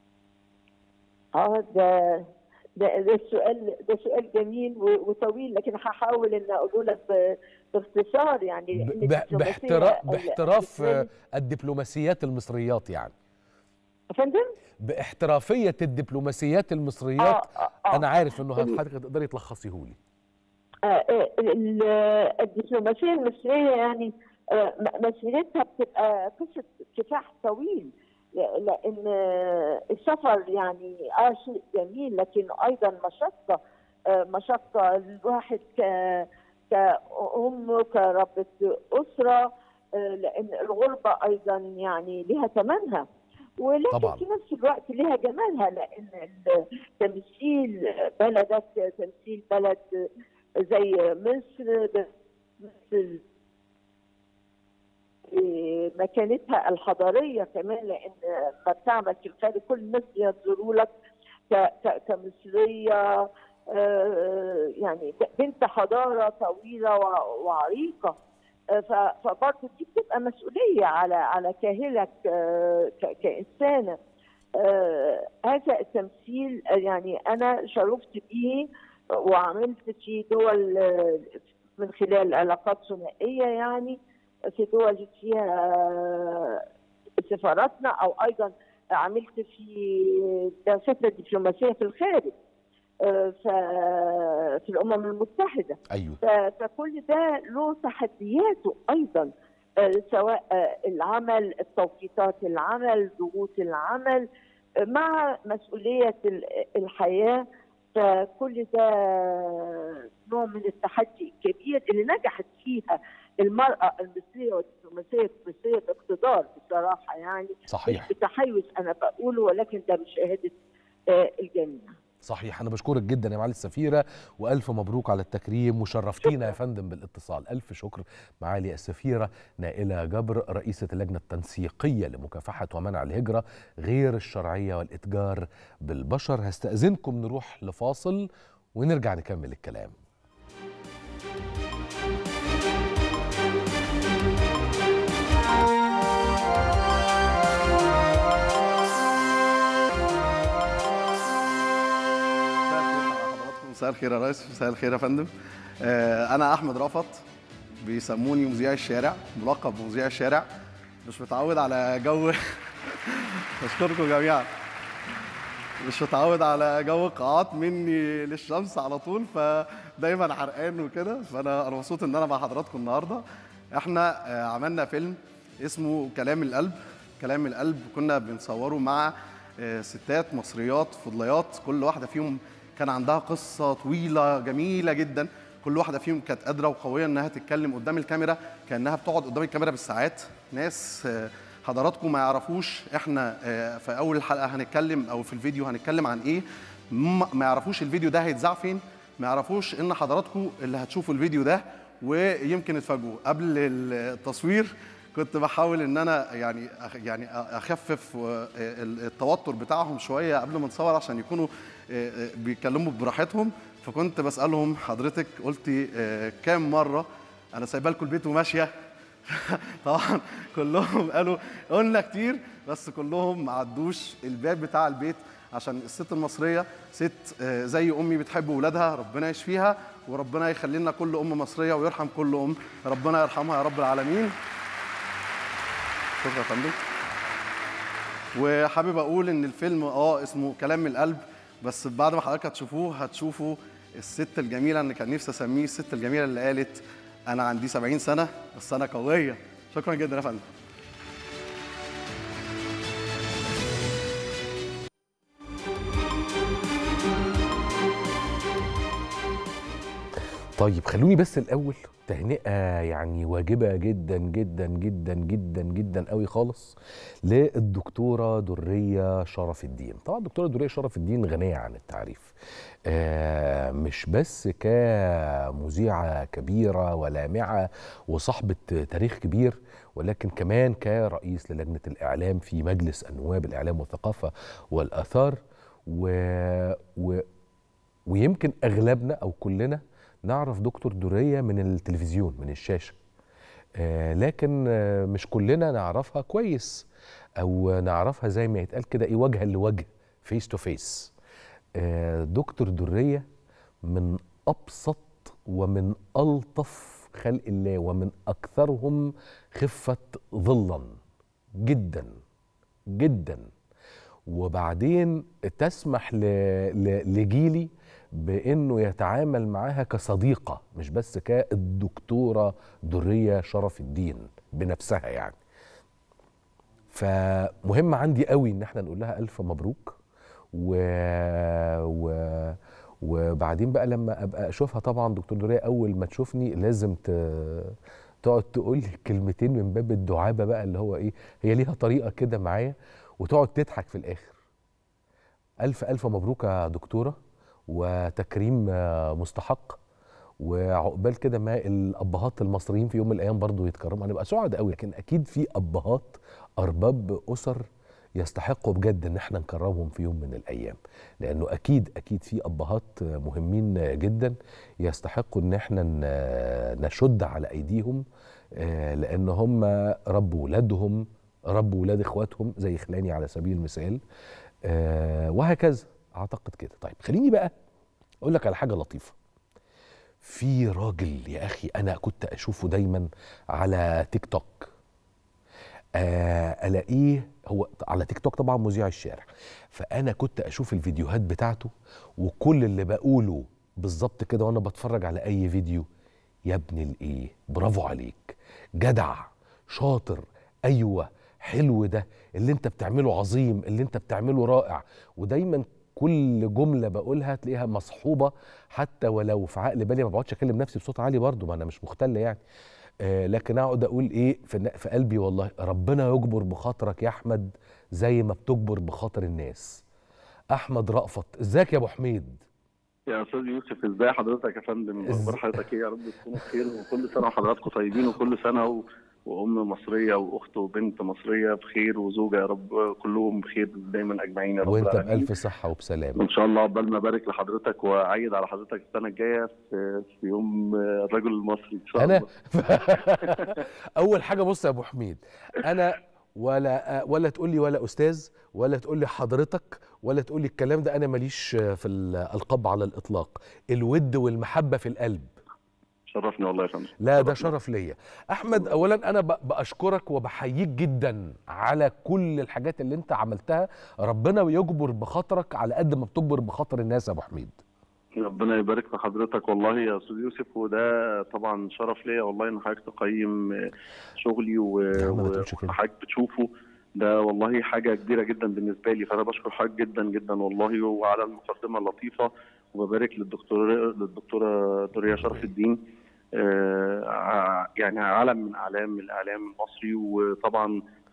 اه ده ده ده السؤال ده سؤال جميل و- وطويل لكن هحاول ان اقوله لك ب- باختصار يعني لأن ب- الدبلوماسية باحتراف ال- باحتراف آه، الإسلام- الدبلوماسيات المصريات يعني يا فندم باحترافيه الدبلوماسيات المصريات آه، آه. انا عارف انه ال- حضرتك تقدري تلخصيهولي آه، آه، ال- الدبلوماسيه المصريه يعني آه، م- مسيرتها بتبقى قصه كفاح طويل ل- لان آه، السفر يعني اه شيء جميل لكن ايضا مشقه آه، مشقه الواحد ك كأم كربة أسرة آه، لأن الغربة أيضا يعني لها ثمنها ولكن طبعاً. في نفس الوقت لها جمالها لأن ال- تمثيل بلدك تمثيل بلد زي مصر مصر مكانتها الحضارية كمان لأن ما بتعمل في الخارج كل الناس بينظروا لك ك- ك- كمصرية آه، يعني بنت حضارة طويلة وع- وعريقة آه، ف- فبرضه دي بتبقى مسؤولية على على كاهلك آه، ك- كإنسانة آه، هذا التمثيل آه، يعني أنا شرفت به وعملت في دول آه، من خلال علاقات ثنائية يعني في دول فيها سفاراتنا أو أيضا عملت في دراستنا الدبلوماسية في الخارج آه، ف- في الأمم المتحدة ايوه ف- فكل ده له تحدياته ايضا آه، سواء آه، العمل التوقيتات العمل ضغوط العمل آه، مع مسؤوليه ال- الحياه فكل ده نوع من التحدي الكبير اللي نجحت فيها المراه المصريه والدبلوماسيه المصريه باقتدار بصراحه يعني صحيح. مش بتحيز انا بقوله ولكن ده بشهاده آه، الجميع صحيح انا بشكرك جدا يا معالي السفيره والف مبروك على التكريم وشرفتينا يا فندم بالاتصال الف شكر معالي السفيره نائله جبر رئيسه اللجنه التنسيقيه لمكافحه ومنع الهجره غير الشرعيه والاتجار بالبشر هستاذنكم نروح لفاصل ونرجع نكمل الكلام مساء الخير يا ريس مساء الخير يا فندم آه، انا احمد رفط بيسموني مذيع الشارع ملقب بمذيع الشارع مش متعود على جو بشكركم جميعا مش متعود على جو قاعات مني للشمس على طول فدايما حرقان وكده فانا انا مبسوط ان انا مع حضراتكم النهارده احنا آه، عملنا فيلم اسمه كلام القلب كلام القلب كنا بنصوره مع آه، ستات مصريات فضليات كل واحده فيهم كان عندها قصه طويله جميله جدا كل واحده فيهم كانت قادره وقويه انها تتكلم قدام الكاميرا كانها بتقعد قدام الكاميرا بالساعات ناس آه، حضراتكم ما يعرفوش احنا آه، في اول الحلقه هنتكلم او في الفيديو هنتكلم عن ايه ما ما يعرفوش الفيديو ده هيتذاع فين ما يعرفوش ان حضراتكم اللي هتشوفوا الفيديو ده ويمكن تفاجئوا قبل التصوير كنت بحاول ان انا يعني أخ- يعني اخفف آه، ال- التوتر بتاعهم شويه قبل ما نصور عشان يكونوا آه، آه، بيتكلموا براحتهم فكنت بسالهم حضرتك قلتي آه، كام مره انا سايبه لكم البيت وماشيه طبعا كلهم قالوا قلنا كتير بس كلهم ما عدوش الباب بتاع البيت عشان الست المصريه ست آه، زي امي بتحب ولادها ربنا يشفيها وربنا يخلي لنا كل ام مصريه ويرحم كل ام ربنا يرحمها يا رب العالمين شكرا يا فندم وحابب اقول ان الفيلم اه اسمه كلام من القلب بس بعد ما حضرتك هتشوفوه هتشوفوا الست الجميله اللي كان نفسي اسميه الست الجميله اللي قالت انا عندي 70 سنه بس انا قويه شكرا جدا يا فندم طيب خلوني بس الاول تهنئه يعني واجبه جدا جدا جدا جدا جدا قوي خالص للدكتوره دريه شرف الدين طبعا الدكتوره دريه شرف الدين غنيه عن التعريف آه مش بس كمذيعه كبيره ولامعه وصاحبه تاريخ كبير ولكن كمان كرئيس للجنه الاعلام في مجلس النواب الاعلام والثقافه والاثار و, و ويمكن اغلبنا او كلنا نعرف دكتور دريه من التلفزيون من الشاشه آه لكن آه مش كلنا نعرفها كويس او نعرفها زي ما يتقال كده ايه وجها لوجه فيس تو فيس دكتور دريه من ابسط ومن الطف خلق الله ومن اكثرهم خفه ظلا جدا جدا وبعدين تسمح ل... ل... لجيلي بانه يتعامل معاها كصديقه مش بس كالدكتوره دريه شرف الدين بنفسها يعني فمهم عندي قوي ان احنا نقول لها الف مبروك و... و... وبعدين بقى لما ابقى اشوفها طبعا دكتور دريه اول ما تشوفني لازم ت... تقعد تقول لي كلمتين من باب الدعابه بقى اللي هو ايه هي ليها طريقه كده معايا وتقعد تضحك في الاخر الف الف مبروك يا دكتوره وتكريم مستحق وعقبال كده ما الابهات المصريين في يوم من الايام برضو يتكرموا هنبقى سعد قوي لكن اكيد في ابهات ارباب اسر يستحقوا بجد ان احنا نكرمهم في يوم من الايام لانه اكيد اكيد في ابهات مهمين جدا يستحقوا ان احنا نشد على ايديهم لان هم ربوا ولادهم ربوا ولاد اخواتهم زي خلاني على سبيل المثال وهكذا اعتقد كده طيب خليني بقى اقول لك على حاجه لطيفه في راجل يا اخي انا كنت اشوفه دايما على تيك توك آه الاقيه هو على تيك توك طبعا مذيع الشارع فانا كنت اشوف الفيديوهات بتاعته وكل اللي بقوله بالظبط كده وانا بتفرج على اي فيديو يا ابن الايه برافو عليك جدع شاطر ايوه حلو ده اللي انت بتعمله عظيم اللي انت بتعمله رائع ودايما كل جمله بقولها تلاقيها مصحوبه حتى ولو في عقل بالي ما بقعدش اكلم نفسي بصوت عالي برضو ما انا مش مختل يعني آه لكن اقعد اقول ايه في, في قلبي والله ربنا يجبر بخاطرك يا احمد زي ما بتجبر بخاطر الناس احمد رأفت ازيك يا ابو حميد يا استاذ يوسف ازاي حضرتك يا فندم اخبار حضرتك ايه يا رب تكونوا بخير وكل سنه وحضراتكم طيبين وكل سنه و... وام مصريه واخت وبنت مصريه بخير وزوجه يا رب كلهم بخير دايما اجمعين يا رب وانت العالمين. بالف صحه وبسلامه ان شاء الله عقبال ما ابارك لحضرتك واعيد على حضرتك السنه الجايه في, في يوم الرجل المصري ان شاء انا الله اول حاجه بص يا ابو حميد انا ولا ولا تقول لي ولا استاذ ولا تقول لي حضرتك ولا تقول لي الكلام ده انا ماليش في الالقاب على الاطلاق الود والمحبه في القلب شرفني والله يا فندم لا ده شرف ليا احمد اولا انا باشكرك وبحييك جدا على كل الحاجات اللي انت عملتها ربنا يجبر بخاطرك على قد ما بتجبر بخاطر الناس يا ابو حميد ربنا يبارك في حضرتك والله يا استاذ يوسف وده طبعا شرف ليا والله ان حضرتك تقيم شغلي وحضرتك بتشوفه ده والله حاجه كبيره جدا بالنسبه لي فانا بشكر حضرتك جدا جدا والله وعلى المقدمه اللطيفه وببارك للدكتوره للدكتوره دوريا شرف الدين آه يعني علم من اعلام الاعلام المصري وطبعا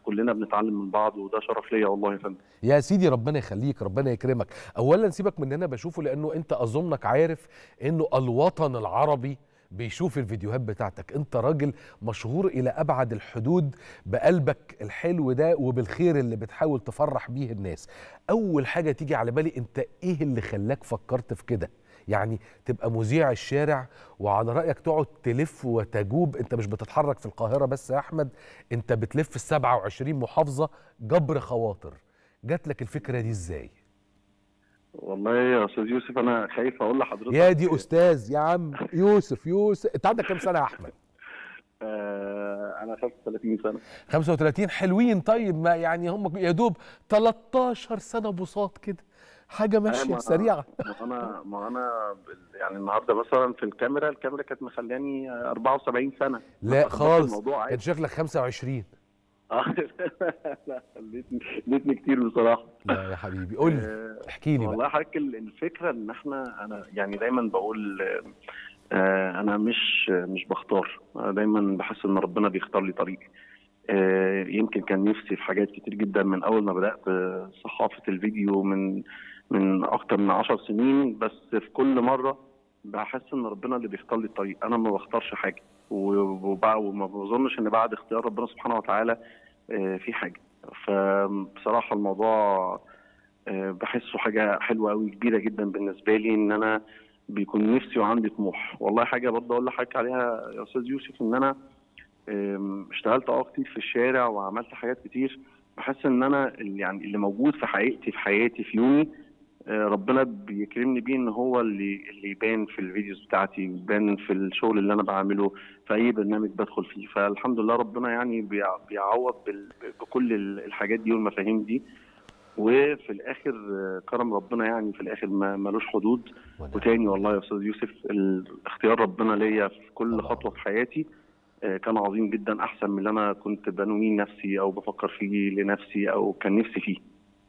كلنا بنتعلم من بعض وده شرف ليا والله يا فندم يا سيدي ربنا يخليك ربنا يكرمك اولا سيبك من ان انا بشوفه لانه انت اظنك عارف انه الوطن العربي بيشوف الفيديوهات بتاعتك انت راجل مشهور الى ابعد الحدود بقلبك الحلو ده وبالخير اللي بتحاول تفرح بيه الناس اول حاجه تيجي على بالي انت ايه اللي خلاك فكرت في كده يعني تبقى مذيع الشارع وعلى رايك تقعد تلف وتجوب انت مش بتتحرك في القاهره بس يا احمد انت بتلف ال 27 محافظه جبر خواطر جات لك الفكره دي ازاي والله يا استاذ يوسف انا خايف اقول لحضرتك يا دي استاذ يا عم يوسف يوسف انت عندك كام سنه يا احمد آه انا 35 سنه 35 حلوين طيب ما يعني هم يا دوب 13 سنه بساط كده حاجه ماشيه ما- سريعه ما انا ما انا بال- يعني النهارده مثلا في الكاميرا الكاميرا كانت مخلاني 74 سنه لا فخدت خالص الموضوع كان عادي شكلك 25 آه، لا خليتني خليتني كتير بصراحه لا يا حبيبي قول لي آه، احكي لي بقى والله حضرتك ال- الفكره ان احنا انا يعني دايما بقول آه، آه، انا مش مش بختار أنا دايما بحس ان ربنا بيختار لي طريقي آه، يمكن كان نفسي في حاجات كتير جدا من اول ما بدات آه، صحافه الفيديو من من اكتر من عشر سنين بس في كل مره بحس ان ربنا اللي بيختار لي الطريق انا ما بختارش حاجه و- وبع- وما بظنش ان بعد اختيار ربنا سبحانه وتعالى آه، في حاجه فبصراحه الموضوع آه، بحسه حاجه حلوه قوي كبيره جدا بالنسبه لي ان انا بيكون نفسي وعندي طموح والله حاجه برضه اقول لحضرتك عليها يا استاذ يوسف ان انا آم، اشتغلت اه كتير في الشارع وعملت حاجات كتير بحس ان انا اللي يعني اللي موجود في حقيقتي في حياتي في يومي آه، ربنا بيكرمني بيه ان هو اللي اللي يبان في الفيديوز بتاعتي يبان في الشغل اللي انا بعمله في اي برنامج بدخل فيه فالحمد لله ربنا يعني بيع- بيعوض بال- بكل ال- الحاجات دي والمفاهيم دي وفي الاخر آه، كرم ربنا يعني في الاخر ما ملوش حدود وتاني والله يا استاذ يوسف ال- اختيار ربنا ليا في كل خطوه في حياتي آه، كان عظيم جدا احسن من اللي انا كنت بنويه نفسي او بفكر فيه لنفسي او كان نفسي فيه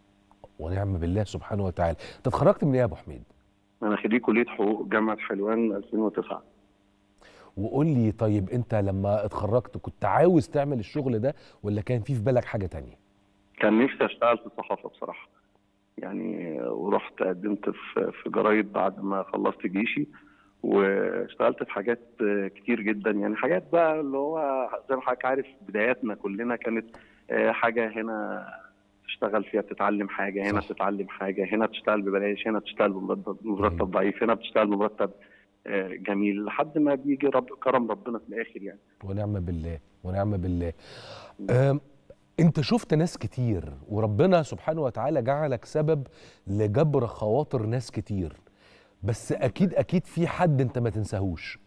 ونعم بالله سبحانه وتعالى انت اتخرجت من ايه يا ابو حميد انا خريج كليه حقوق جامعه حلوان 2009 وقول لي طيب انت لما اتخرجت كنت عاوز تعمل الشغل ده ولا كان في في بالك حاجه تانية كان نفسي اشتغل في الصحافه بصراحه يعني ورحت قدمت في في جرايد بعد ما خلصت جيشي واشتغلت في حاجات كتير جدا يعني حاجات بقى اللي هو زي ما حضرتك عارف بداياتنا كلنا كانت آه، حاجه هنا تشتغل فيها بتتعلم حاجه هنا تتعلم حاجه هنا تشتغل ببلاش هنا تشتغل بمرتب مرتب ضعيف هنا بتشتغل بمرتب آه، جميل لحد ما بيجي رب كرم ربنا في الاخر يعني ونعم بالله ونعم بالله أم انت شفت ناس كتير وربنا سبحانه وتعالى جعلك سبب لجبر خواطر ناس كتير بس اكيد اكيد في حد انت ما تنساهوش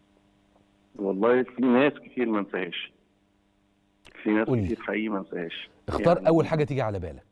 والله في ناس كتير ما انساهاش في ناس كتير حقيقي ما انساهاش اختار يعني اول حاجه تيجي على بالك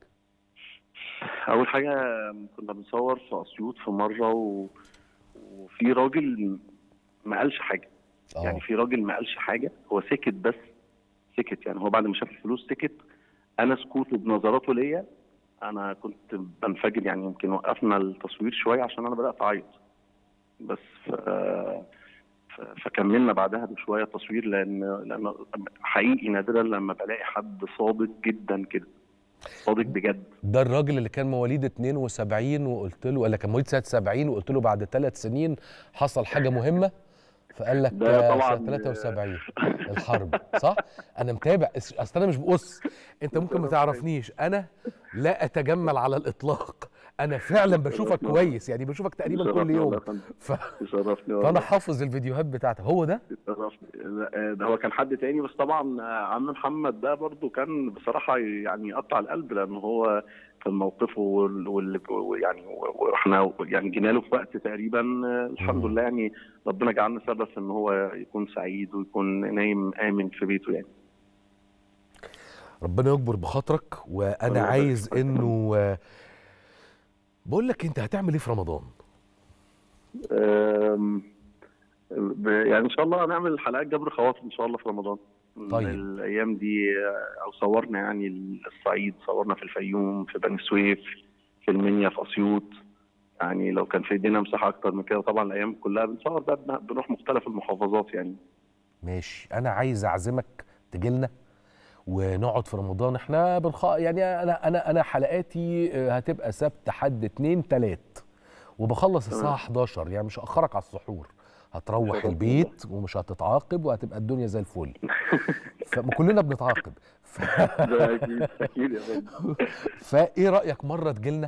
اول حاجه كنا بنصور في اسيوط في مره و... وفي راجل ما قالش حاجه أوه. يعني في راجل ما قالش حاجه هو سكت بس سكت يعني هو بعد ما شاف الفلوس سكت انا سكوته بنظراته ليا انا كنت بنفجر يعني يمكن وقفنا التصوير شويه عشان انا بدات اعيط بس ف... ف... فكملنا بعدها بشويه تصوير لان لان حقيقي نادرا لما بلاقي حد صادق جدا كده صادق بجد ده الراجل اللي كان مواليد 72 وقلت له ولا كان مواليد سنه 70 وقلت له بعد ثلاث سنين حصل حاجه مهمه فقال لك ده آه، طبعاً- سنه 73 الحرب صح انا متابع اس- اصل انا مش بقص انت ممكن ما تعرفنيش انا لا اتجمل على الاطلاق انا فعلا بشوفك كويس يعني بشوفك تقريبا كل يشرفني يوم والله يا فندم. ف... يشرفني والله. فانا حافظ الفيديوهات بتاعتك هو ده يشرفني. لا، ده هو كان حد تاني بس طبعا عم محمد ده برضو كان بصراحه يعني يقطع القلب لان هو كان موقفه وال- وال- ويعني واحنا يعني جينا له في وقت تقريبا الحمد لله يعني ربنا جعلنا سبب في ان هو يكون سعيد ويكون نايم امن في بيته يعني ربنا يكبر بخاطرك وانا الله يبارك عايز فيك. انه آه، بقول لك انت هتعمل ايه في رمضان أم، ب- يعني ان شاء الله هنعمل حلقات جبر خواطر ان شاء الله في رمضان طيب. الايام دي آه، او صورنا يعني الصعيد صورنا في الفيوم في بني سويف في المنيا في اسيوط يعني لو كان في ايدينا مساحه اكتر من كده طبعا الايام كلها بنصور بقى بن- بنروح مختلف المحافظات يعني ماشي انا عايز اعزمك تجي لنا ونقعد في رمضان احنا بنخ... يعني انا انا انا حلقاتي آه، هتبقى سبت حد اتنين تلات وبخلص الساعه تمام. 11 يعني مش هاخرك على السحور هتروح شرف البيت ومش هتتعاقب وهتبقى الدنيا زي الفل فكلنا بنتعاقب ف... ده اكيد اكيد يا فندم فايه رايك مره تجيلنا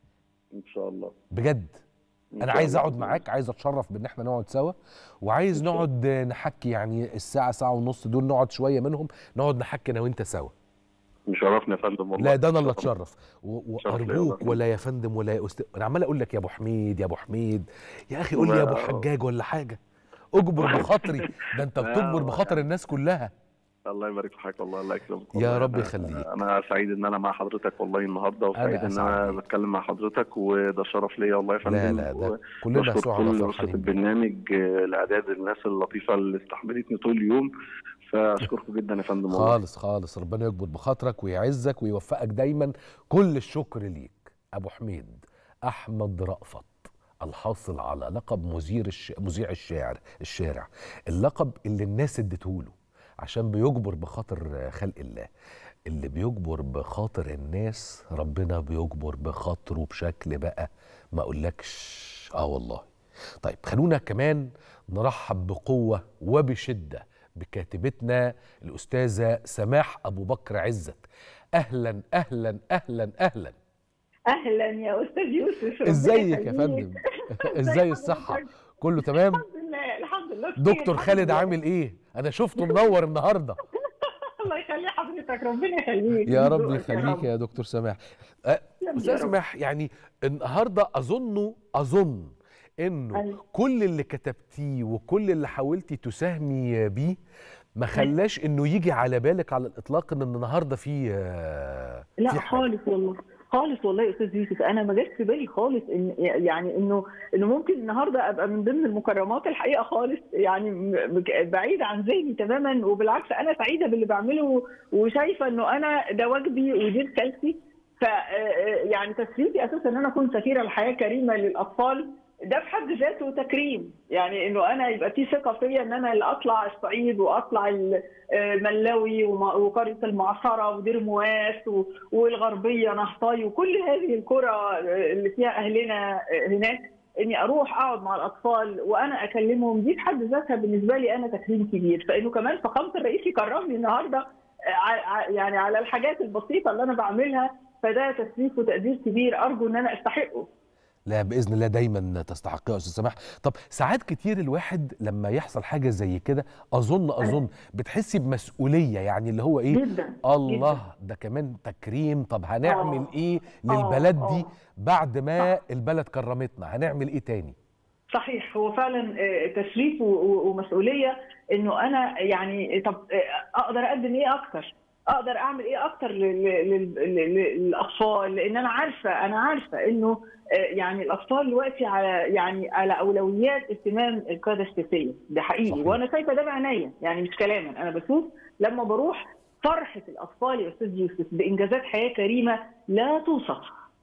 ان شاء الله بجد إن انا شاء عايز الله. اقعد معاك عايز اتشرف بان احنا نقعد سوا وعايز نقعد نحكي يعني الساعه ساعه ونص دول نقعد شويه منهم نقعد نحكي انا وانت سوا مشرفنا يا فندم والله لا ده انا اللي اتشرف و- شرف ليا وارجوك والله. ولا يا فندم ولا يا استاذ انا عمال اقول لك يا ابو حميد يا ابو حميد يا اخي قول لي يا ابو لا. حجاج ولا حاجه اجبر بخاطري ده انت لا، بتجبر والله. بخاطر الناس كلها الله يبارك في حضرتك والله الله يكرمك يا والله. رب أنا- يخليك. انا سعيد ان انا مع حضرتك والله النهارده وسعيد ان أسعد انا بيك. بتكلم مع حضرتك وده شرف ليا والله يا فندم لا لا ده كلنا بشكر سعداء كل وفرحانين أسرة بيك. البرنامج آه، الاعداد الناس اللطيفه اللي استحملتني طول اليوم فاشكركم جدا يا فندم والله خالص خالص ربنا يكبر بخاطرك ويعزك ويوفقك دايما كل الشكر ليك ابو حميد احمد رأفت الحاصل على لقب مذيع الش... مذيع الشاعر الشارع اللقب اللي الناس اديته له عشان بيجبر بخاطر خلق الله اللي بيجبر بخاطر الناس ربنا بيجبر بخاطره بشكل بقى ما اقولكش اه والله طيب خلونا كمان نرحب بقوة وبشدة بكاتبتنا الأستاذة سماح أبو بكر عزت أهلا أهلا أهلا أهلا اهلا يا استاذ يوسف ربنا ازيك يا يخليك. فندم ازاي الصحة كله تمام الحمد لله الحمد لله بخير، دكتور الحمد خالد لله. عامل ايه انا شفته منور النهارده الله يخلي حضرتك ربنا يخليك يا رب يرزقك يخليك رب. يا دكتور سماح أه، يا استاذ رب. سماح يعني النهارده اظن اظن انه أيوة. كل اللي كتبتيه وكل اللي حاولتي تساهمي بيه ما خلاش انه يجي على بالك على الاطلاق ان النهارده في آه، لا في حاجة. خالص والله خالص والله يا استاذ يوسف انا ما جاش في بالي خالص ان يعني انه انه ممكن النهارده ابقى من ضمن المكرمات الحقيقه خالص يعني م- بعيده عن ذهني تماما وبالعكس انا سعيده باللي بعمله وشايفه انه انا ده واجبي ودي رسالتي ف يعني تسليتي اساسا ان انا اكون سفيره الحياه كريمه للاطفال ده في حد ذاته تكريم يعني انه انا يبقى في ثقه فيا ان انا اللي اطلع الصعيد واطلع ال- آه، ملاوي وم- وقريه المعصره ودير مواس و- والغربيه نهطاي وكل هذه القرى آه، اللي فيها اهلنا آه، هناك اني اروح اقعد مع الاطفال وانا اكلمهم دي في حد ذاتها بالنسبه لي انا تكريم كبير فانه كمان فخامه الرئيس يكرمني النهارده آه، ع- ع- يعني على الحاجات البسيطه اللي انا بعملها فده تشريف وتقدير كبير ارجو ان انا استحقه لا باذن الله دايما تستحقها يا استاذ سماح طب ساعات كتير الواحد لما يحصل حاجه زي كده اظن اظن بتحسي بمسؤوليه يعني اللي هو ايه جدا الله ده كمان تكريم طب هنعمل آه. ايه آه، للبلد دي آه. بعد ما البلد كرمتنا هنعمل ايه تاني صحيح هو فعلا آه، تشريف و- و- ومسؤوليه انه انا يعني طب آه، اقدر اقدم ايه اكتر؟ اقدر اعمل ايه اكتر لل- لل- لل- للاطفال لان انا عارفه انا عارفه انه آه، يعني الاطفال دلوقتي على يعني على اولويات اهتمام القياده السياسيه ده حقيقي صحيح. وانا شايفه ده بعينيا يعني مش كلاما انا بشوف لما بروح فرحه الاطفال يا استاذ يوسف بانجازات حياه كريمه لا توصف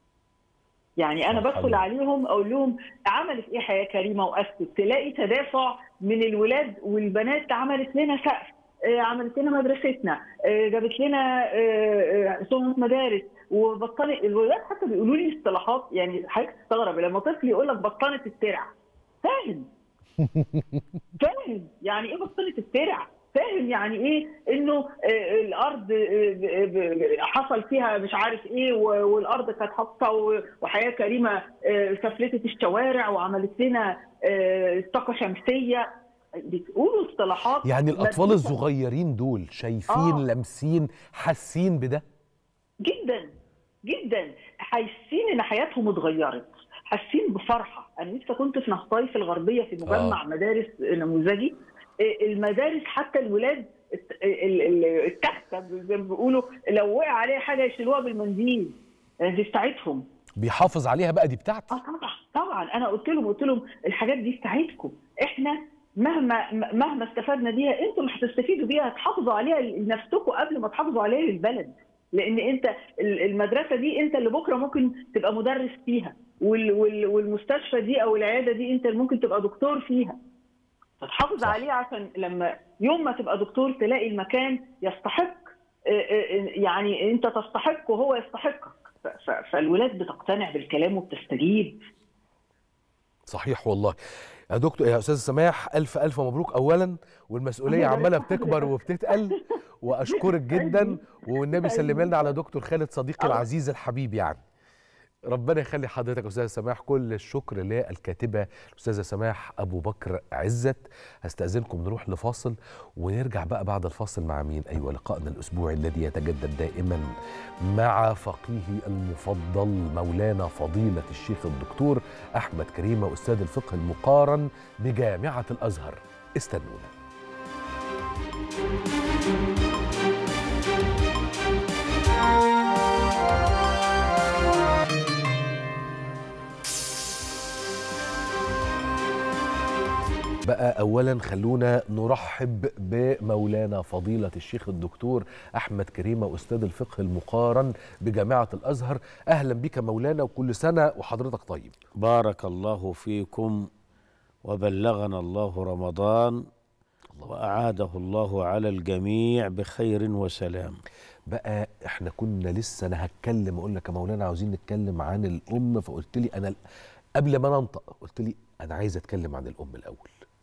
يعني انا سبحان بدخل الله. عليهم اقول لهم عملت ايه حياه كريمه واسست تلاقي تدافع من الولاد والبنات عملت لنا سقف آه، عملت لنا مدرستنا آه، جابت لنا آه، آه، صنعة مدارس وبطنت الولاد حتى بيقولوا لي اصطلاحات يعني حضرتك تستغرب لما طفل يقول لك بطنه الترع فاهم فاهم يعني ايه بطنه الترع فاهم يعني ايه انه آه، الارض آه، ب- ب- حصل فيها مش عارف ايه و- والارض كانت حاطه و- وحياه كريمه آه، سفلتت الشوارع وعملت لنا آه، طاقه شمسيه بتقولوا اصطلاحات يعني الاطفال مدروسة. الصغيرين دول شايفين آه. لامسين حاسين بده جدا جدا حاسين ان حياتهم اتغيرت حاسين بفرحه انا لسه كنت في نهطاي في الغربيه في مجمع آه. مدارس نموذجي إيه، المدارس حتى الولاد الت- ال- ال- التخته زي ما بيقولوا لو وقع عليها حاجه يشيلوها بالمنديل دي بتاعتهم بيحافظ عليها بقى دي بتاعتي اه طبعا طبعا انا قلت لهم قلت لهم الحاجات دي بتاعتكم احنا مهما مهما استفدنا بيها انتم اللي هتستفيدوا بيها تحافظوا عليها لنفسكم قبل ما تحافظوا عليها للبلد لان انت ال- المدرسه دي انت اللي بكره ممكن تبقى مدرس فيها وال- وال- والمستشفى دي او العياده دي انت اللي ممكن تبقى دكتور فيها فتحافظ عليه عشان لما يوم ما تبقى دكتور تلاقي المكان يستحق آه، آه، يعني انت تستحق وهو يستحقك ف- ف- فالولاد بتقتنع بالكلام وبتستجيب صحيح والله يا دكتور يا استاذ سماح الف الف مبروك اولا والمسؤوليه الله عماله يبارك في بتكبر وبتتقل واشكرك جدا والنبي سلم لنا على دكتور خالد صديقي العزيز الحبيب يعني ربنا يخلي حضرتك يا استاذه سماح كل الشكر للكاتبه الاستاذه سماح ابو بكر عزت هستاذنكم نروح لفاصل ونرجع بقى بعد الفاصل مع مين ايوه لقائنا الاسبوعي الذي يتجدد دائما مع فقيه المفضل مولانا فضيله الشيخ الدكتور احمد كريمه استاذ الفقه المقارن بجامعه الازهر استنونا بقى اولا خلونا نرحب بمولانا فضيله الشيخ الدكتور احمد كريمه استاذ الفقه المقارن بجامعه الازهر اهلا بك مولانا وكل سنه وحضرتك طيب بارك الله فيكم وبلغنا الله رمضان وأعاده الله على الجميع بخير وسلام بقى احنا كنا لسه انا هتكلم اقول لك يا مولانا عاوزين نتكلم عن الام فقلت لي انا قبل ما ننطق قلت لي انا عايز اتكلم عن الام الاول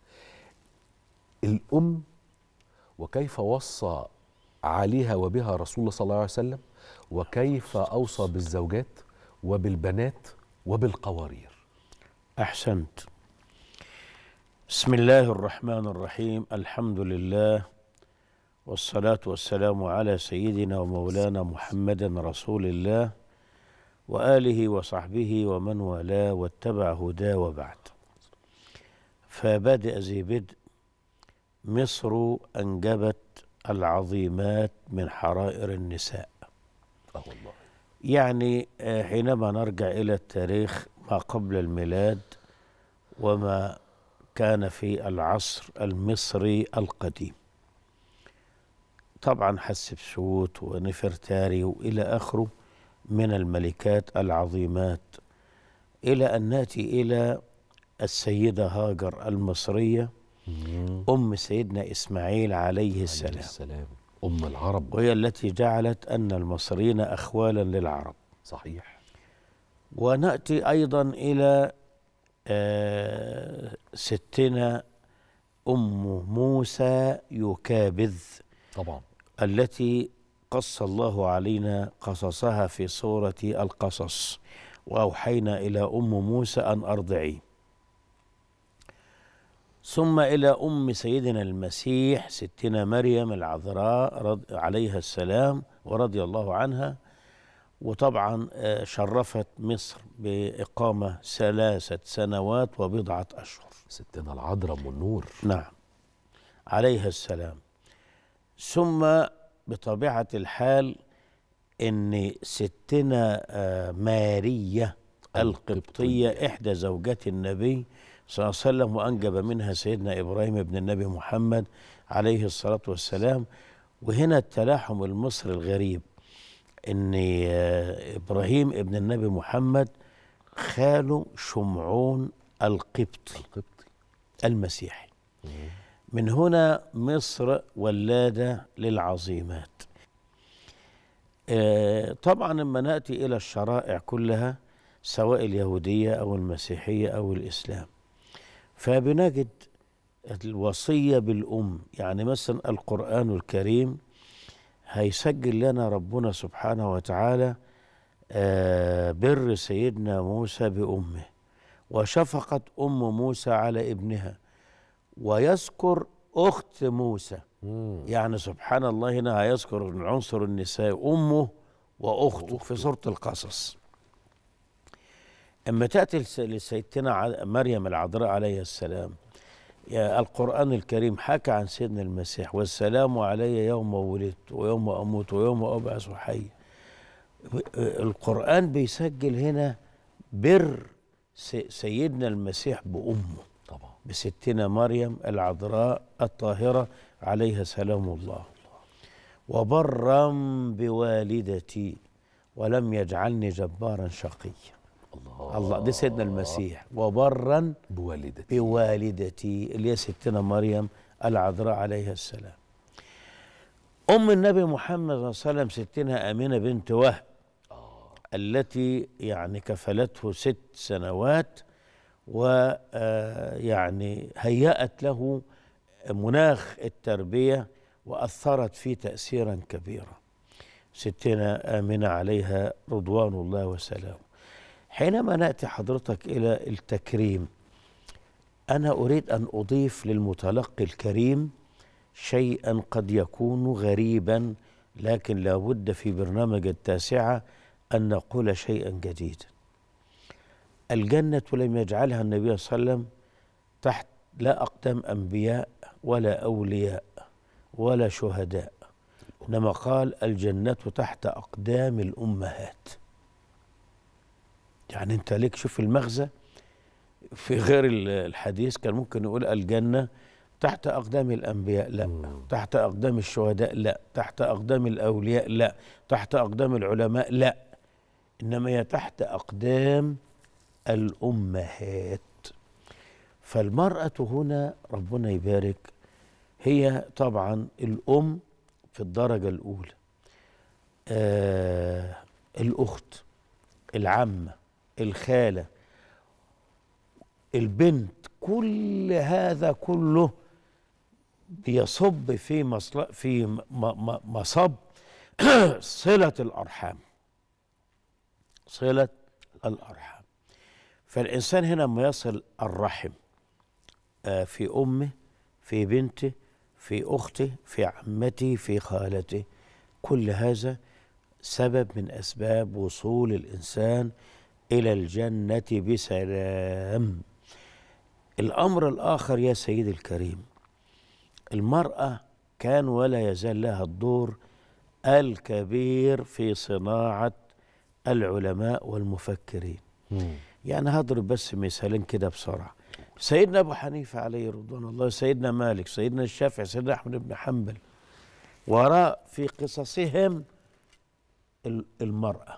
الام وكيف وصى عليها وبها رسول الله صلى الله عليه وسلم وكيف اوصى بالزوجات وبالبنات وبالقوارير أحسنت بسم الله الرحمن الرحيم الحمد لله والصلاة والسلام على سيدنا ومولانا محمد رسول الله وآله وصحبه ومن والاه واتبع هداه وبعد فبادئ ذي بدء مصر أنجبت العظيمات من حرائر النساء اه والله يعني آه، حينما نرجع إلى التاريخ ما قبل الميلاد وما كان في العصر المصري القديم طبعا حتشبسوت ونفرتاري وإلى آخره من الملكات العظيمات إلى أن نأتي إلى السيدة هاجر المصرية أم سيدنا إسماعيل عليه السلام, السلام أم العرب وهي التي جعلت أن المصريين أخوالا للعرب صحيح ونأتي أيضا إلى آه، ستنا أم موسى يكابذ طبعا التي قص الله علينا قصصها في سورة القصص وأوحينا إلى أم موسى أن أرضعيه ثم إلى أم سيدنا المسيح ستنا مريم العذراء رض عليها السلام ورضي الله عنها وطبعا آه، شرفت مصر بإقامة ثلاثة سنوات وبضعة أشهر ستنا العذراء أم النور نعم عليها السلام ثم بطبيعة الحال أن ستنا آه، مارية القبطية إحدى زوجات النبي صلى الله عليه وسلم وأنجب منها سيدنا إبراهيم بن النبي محمد عليه الصلاة والسلام وهنا التلاحم المصري الغريب أن آه، إبراهيم ابن النبي محمد خاله شمعون القبطي القبطي المسيحي من هنا مصر ولادة للعظيمات آه، طبعا لما نأتي إلى الشرائع كلها سواء اليهودية أو المسيحية أو الإسلام فبنجد الوصية بالأم يعني مثلا القرآن الكريم هيسجل لنا ربنا سبحانه وتعالى آه، بر سيدنا موسى بأمه وشفقة أم موسى على ابنها ويذكر أخت موسى يعني سبحان الله هنا هيذكر من عنصر النساء أمه وأخته في سورة القصص أما تأتي لس- لسيدتنا ع- مريم العذراء عليه السلام يا القرآن الكريم حكى عن سيدنا المسيح والسلام علي يوم ولدت ويوم أموت ويوم أبعث حي القرآن بيسجل هنا بر س- سيدنا المسيح بأمه طبعا بستنا مريم العذراء الطاهرة عليها سلام الله وبرا بوالدتي ولم يجعلني جبارا شقيا الله الله دي سيدنا المسيح وبرا بوالدتي بوالدتي اللي هي ستنا مريم العذراء عليها السلام أم النبي محمد صلى الله عليه وسلم ستنا آمنة بنت وهب التي يعني كفلته ست سنوات ويعني هيأت له مناخ التربية وأثرت فيه تأثيرا كبيرا ستنا آمنة عليها رضوان الله وسلامه حينما نأتي حضرتك إلى التكريم أنا أريد أن أضيف للمتلقي الكريم شيئا قد يكون غريبا لكن لابد في برنامج التاسعة أن نقول شيئا جديدا الجنة لم يجعلها النبي صلى الله عليه وسلم تحت لا أقدام أنبياء ولا أولياء ولا شهداء إنما قال الجنة تحت أقدام الأمهات يعني أنت ليك شوف المغزى في غير ال- الحديث كان ممكن يقول الجنة تحت أقدام الأنبياء لا تحت أقدام الشهداء لا تحت أقدام الأولياء لا تحت أقدام العلماء لا إنما هي تحت أقدام الأمهات فالمرأة هنا ربنا يبارك هي طبعا الأم في الدرجة الأولى آه الأخت العمة الخالة البنت كل هذا كله بيصب في مصل... في م... م... مصب صلة الأرحام صلة الأرحام فالإنسان هنا لما يصل الرحم آه، في أمه في بنته في أخته في عمته في خالته كل هذا سبب من أسباب وصول الإنسان إلى الجنة بسلام الأمر الآخر يا سيدي الكريم المرأة كان ولا يزال لها الدور الكبير في صناعة العلماء والمفكرين يعني هضرب بس مثالين كده بسرعة سيدنا أبو حنيفة عليه رضوان الله سيدنا مالك سيدنا الشافعي سيدنا أحمد بن حنبل وراء في قصصهم ال- المرأة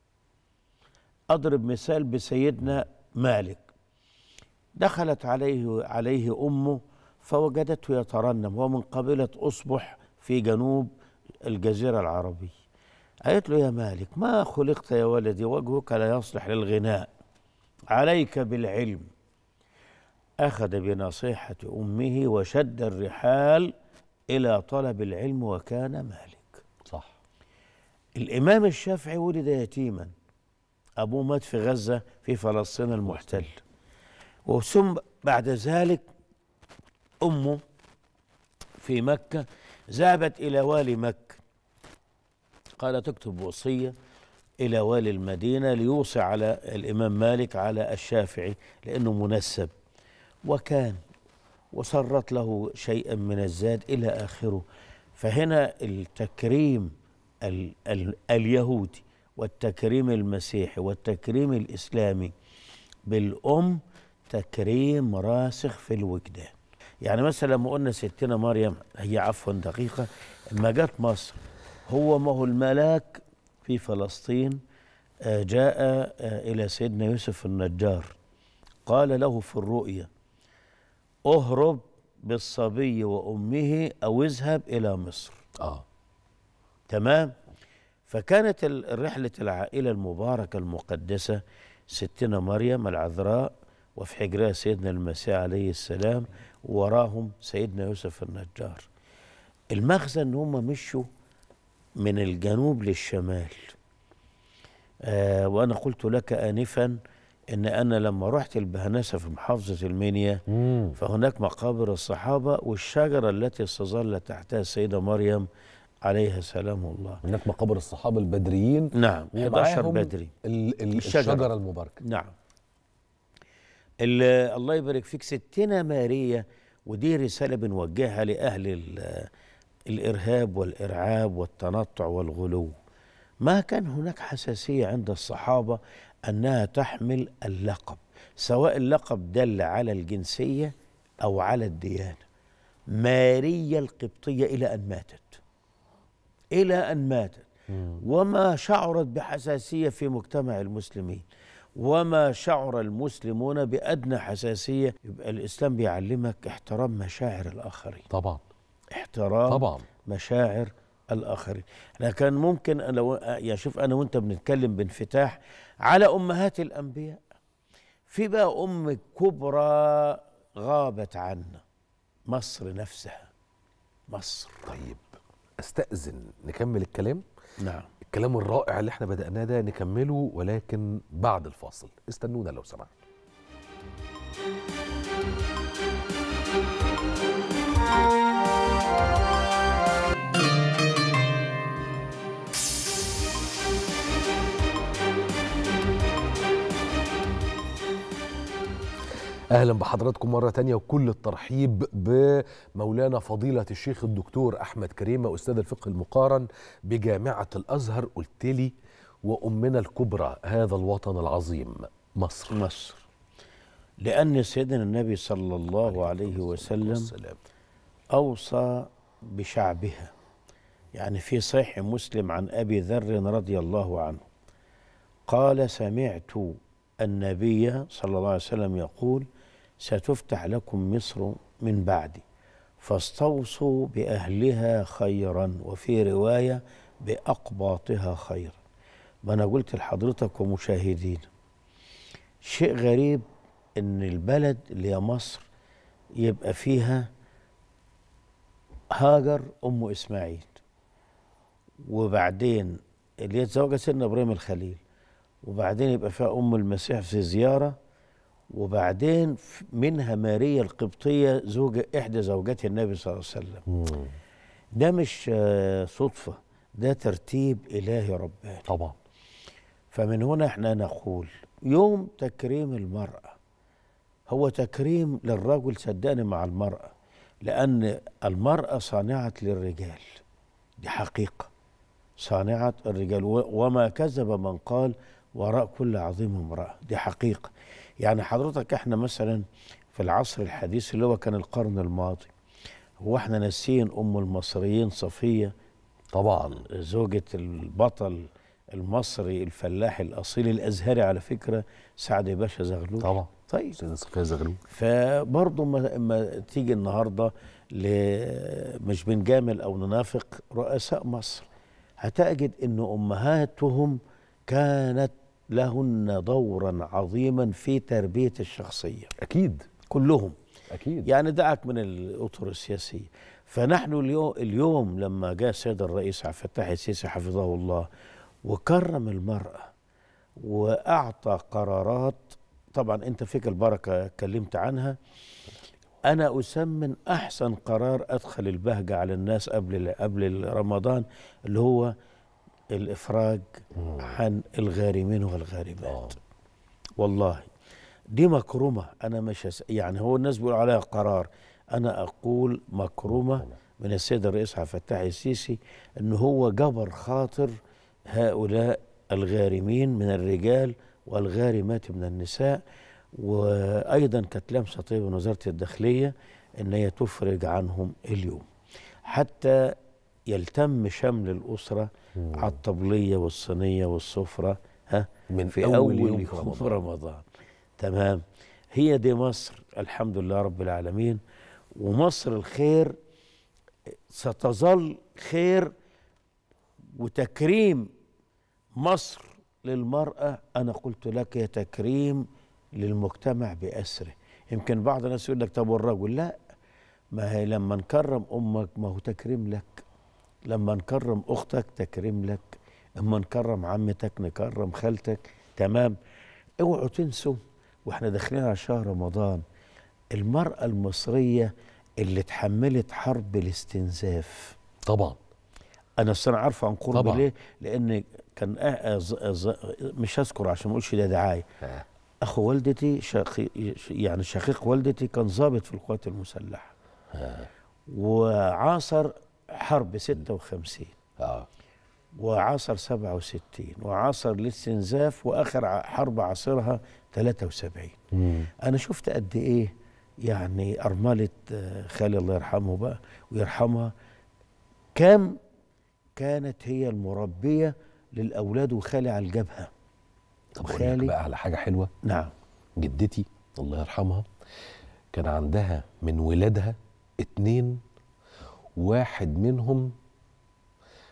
أضرب مثال بسيدنا مالك دخلت عليه عليه أمه فوجدته يترنم هو من قبيلة أصبح في جنوب الجزيرة العربية قالت له يا مالك ما خلقت يا ولدي وجهك لا يصلح للغناء عليك بالعلم أخذ بنصيحة أمه وشد الرحال إلى طلب العلم وكان مالك صح الإمام الشافعي ولد يتيما أبوه مات في غزة في فلسطين المحتل وثم بعد ذلك أمه في مكة ذهبت إلى والي مكة قالت اكتب وصية إلى والي المدينة ليوصي على الإمام مالك على الشافعي لأنه منسب وكان وصرت له شيئا من الزاد إلى آخره فهنا التكريم ال ال اليهودي والتكريم المسيحي والتكريم الإسلامي بالأم تكريم راسخ في الوجدان يعني مثلا لما قلنا ستنا مريم هي عفوا دقيقة لما جت مصر هو ما هو الملاك في فلسطين آه، جاء آه، إلى سيدنا يوسف النجار قال له في الرؤيا اهرب بالصبي وأمه أو اذهب إلى مصر آه تمام فكانت ال- رحلة العائلة المباركة المقدسة ستنا مريم العذراء وفي حجرها سيدنا المسيح عليه السلام ووراهم سيدنا يوسف النجار المغزى ان هم مشوا من الجنوب للشمال آه وانا قلت لك انفا ان انا لما رحت البهنسه في محافظه المنيا فهناك مقابر الصحابه والشجره التي استظل تحتها السيده مريم عليها سلام الله هناك مقابر الصحابه البدريين نعم 11 ومعاهم بدري ال ال الشجرة. الشجره المباركه نعم ال- الله يبارك فيك ستنا ماريا ودي رسالة بنوجهها لأهل ال- الإرهاب والإرعاب والتنطع والغلو ما كان هناك حساسية عند الصحابة أنها تحمل اللقب سواء اللقب دل على الجنسية أو على الديانة ماريا القبطية إلى أن ماتت إلى أن ماتت وما شعرت بحساسية في مجتمع المسلمين وما شعر المسلمون بأدنى حساسية يبقى الإسلام بيعلمك احترام مشاعر الآخرين طبعا احترام طبعا مشاعر الآخرين احنا كان ممكن لو يعني شوف أنا وأنت بنتكلم بانفتاح على أمهات الأنبياء في بقى أم كبرى غابت عنا مصر نفسها مصر طيب استأذن نكمل الكلام نعم الكلام الرائع اللي احنا بدأناه ده نكمله ولكن بعد الفاصل استنونا لو سمحت اهلا بحضراتكم مره تانية وكل الترحيب بمولانا فضيله الشيخ الدكتور احمد كريمه استاذ الفقه المقارن بجامعه الازهر قلت لي وامنا الكبرى هذا الوطن العظيم مصر مصر لأن سيدنا النبي صلى الله عليه وسلم أوصى بشعبها يعني في صحيح مسلم عن أبي ذر رضي الله عنه قال سمعت النبي صلى الله عليه وسلم يقول ستفتح لكم مصر من بعدي فاستوصوا بأهلها خيرا وفي رواية بأقباطها خيرا ما أنا قلت لحضرتك ومشاهدين شيء غريب ان البلد اللي هي مصر يبقى فيها هاجر ام اسماعيل وبعدين اللي هي اتزوجت سيدنا ابراهيم الخليل وبعدين يبقى فيها ام المسيح في زياره وبعدين ف- منها ماريا القبطيه زوجة احدى زوجات النبي صلى الله عليه وسلم ده مش آه، صدفه ده ترتيب الهي رباني طبعا فمن هنا احنا نقول يوم تكريم المرأة هو تكريم للرجل صدقني مع المرأة لأن المرأة صانعة للرجال دي حقيقة صانعة الرجال و- وما كذب من قال وراء كل عظيم امرأة دي حقيقة يعني حضرتك احنا مثلا في العصر الحديث اللي هو كان القرن الماضي هو احنا ناسيين ام المصريين صفية طبعا زوجة البطل المصري الفلاح الاصيل الازهري على فكره سعد باشا زغلول طبعا طيب سيدنا صفيه زغلول فبرضه ما, ما تيجي النهارده ل- مش بنجامل او ننافق رؤساء مصر هتجد ان امهاتهم كانت لهن دورا عظيما في تربيه الشخصيه اكيد كلهم اكيد يعني دعك من الاطر السياسيه فنحن اليوم, اليوم لما جاء السيد الرئيس عبد الفتاح السيسي حفظه الله وكرم المراه واعطى قرارات طبعا انت فيك البركه اتكلمت عنها انا اسمن احسن قرار ادخل البهجه على الناس قبل قبل رمضان اللي هو الافراج عن الغارمين والغارمات والله دي مكرمه انا مش هس... يعني هو الناس بيقولوا عليها قرار انا اقول مكرمه من السيد الرئيس عبد الفتاح السيسي ان هو جبر خاطر هؤلاء الغارمين من الرجال والغارمات من النساء وايضا كانت لمسه طيبه من وزاره الداخليه ان هي تفرج عنهم اليوم حتى يلتم شمل الاسره على الطبليه والصينيه والسفره ها من في أول اول, يوم يوم في في رمضان. رمضان. رمضان تمام هي دي مصر الحمد لله رب العالمين ومصر الخير ستظل خير وتكريم مصر للمرأة أنا قلت لك هي تكريم للمجتمع بأسره يمكن بعض الناس يقول لك طب والرجل لا ما هي لما نكرم أمك ما هو تكريم لك لما نكرم أختك تكريم لك اما نكرم عمتك نكرم خالتك تمام اوعوا تنسوا واحنا داخلين على شهر رمضان المرأة المصرية اللي اتحملت حرب الاستنزاف طبعا انا اصل انا عارفه عن قرب طبعا. ليه لان كان أه ز- ز- مش هذكر عشان ما اقولش ده دعايه اخو والدتي شقي يعني شقيق والدتي كان ضابط في القوات المسلحه وعاصر حرب 56 اه وعاصر 67 وعاصر الاستنزاف واخر ع- حرب عاصرها 73 مم. انا شفت قد ايه يعني ارمله آه، خالي الله يرحمه بقى ويرحمها كم كانت هي المربيه للاولاد وخالي على الجبهه طب اقول لك بقى على حاجه حلوه نعم جدتي الله يرحمها كان عندها من ولادها اتنين واحد منهم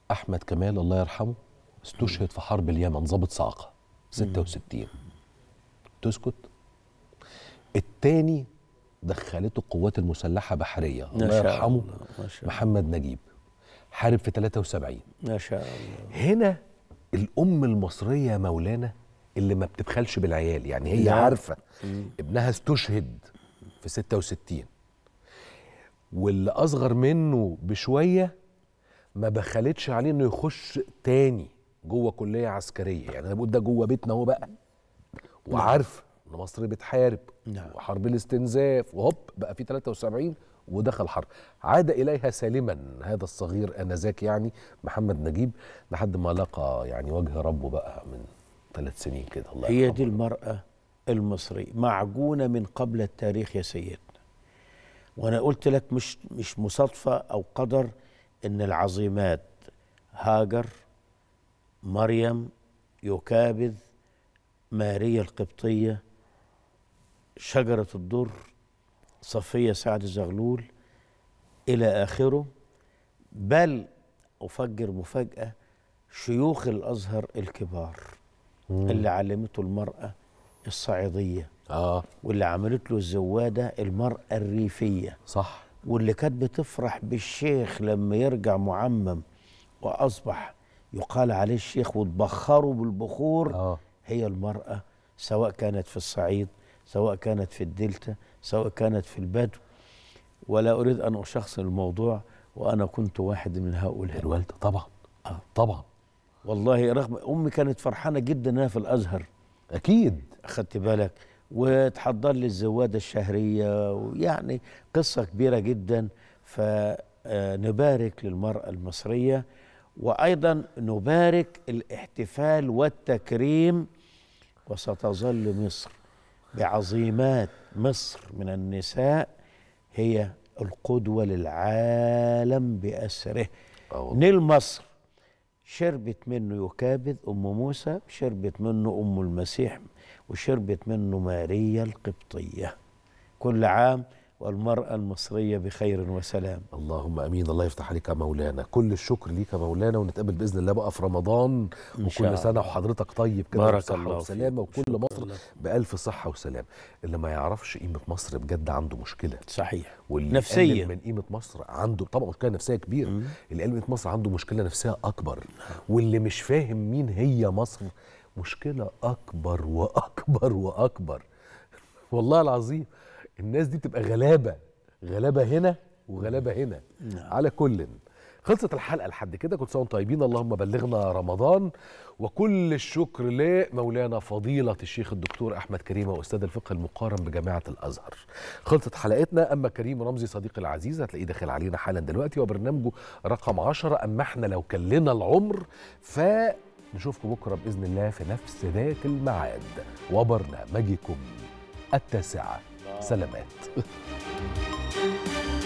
احمد كمال الله يرحمه استشهد في حرب اليمن ضابط صاعقه 66 تسكت التاني دخلته القوات المسلحه بحريه ما الله شاء يرحمه الله، ما شاء الله. محمد نجيب حارب في 73 ما شاء الله هنا الام المصريه يا مولانا اللي ما بتبخلش بالعيال يعني هي لا. عارفه مم. ابنها استشهد في 66 واللي اصغر منه بشويه ما بخلتش عليه انه يخش تاني جوه كليه عسكريه يعني انا بقول ده جوه بيتنا اهو بقى وعارفه ان مصر بتحارب نعم. وحرب الاستنزاف وهوب بقى في 73 ودخل حرب عاد اليها سالما هذا الصغير انذاك يعني محمد نجيب لحد ما لقى يعني وجه ربه بقى من ثلاث سنين كده الله هي يرحمه. دي المرأة المصرية معجونة من قبل التاريخ يا سيدنا وأنا قلت لك مش مش مصادفة أو قدر إن العظيمات هاجر مريم يكابد ماريا القبطية شجرة الدر صفية سعد زغلول إلى آخره بل أفجر مفاجأة شيوخ الأزهر الكبار مم. اللي علمته المرأة الصعيدية اه واللي عملت له الزوادة المرأة الريفية صح واللي كانت بتفرح بالشيخ لما يرجع معمم وأصبح يقال عليه الشيخ وتبخره بالبخور آه. هي المرأة سواء كانت في الصعيد سواء كانت في الدلتا سواء كانت في البدو ولا أريد أن أشخصن الموضوع وأنا كنت واحد من هؤلاء الوالدة طبعا آه. طبعا والله رغم أمي كانت فرحانة جدا أنها في الأزهر اكيد أخدت بالك وتحضر لي الزوادة الشهرية ويعني قصة كبيرة جدا فنبارك للمرأة المصرية وأيضا نبارك الاحتفال والتكريم وستظل مصر بعظيمات مصر من النساء هي القدوة للعالم بأسره نيل مصر شربت منه يكابد أم موسى شربت منه أم المسيح وشربت منه ماريا القبطية كل عام والمرأة المصرية بخير وسلام اللهم امين الله يفتح عليك يا مولانا كل الشكر ليك يا مولانا ونتقابل باذن الله بقى في رمضان إن شاء وكل سنه الله. وحضرتك طيب كده بارك بصحه الله وسلامه فيك. وكل شكرا مصر لك. بالف صحه وسلام اللي ما يعرفش قيمه مصر بجد عنده مشكله صحيح واللي نفسية. يقلل من قيمه مصر عنده طبعا مشكله نفسيه كبيره اللي قلل من قيمه مصر عنده مشكله نفسيه اكبر واللي مش فاهم مين هي مصر مشكله اكبر واكبر واكبر والله العظيم الناس دي بتبقى غلابه غلابه هنا وغلابه هنا نعم. على كل خلصت الحلقه لحد كده كل سنه وانتم طيبين اللهم بلغنا رمضان وكل الشكر لمولانا فضيله الشيخ الدكتور احمد كريمه استاذ الفقه المقارن بجامعه الازهر خلصت حلقتنا اما كريم رمزي صديقي العزيز هتلاقيه داخل علينا حالا دلوقتي وبرنامجه رقم 10 اما احنا لو كان لنا العمر فنشوفكم بكره باذن الله في نفس ذات الميعاد وبرنامجكم التاسعه سلامات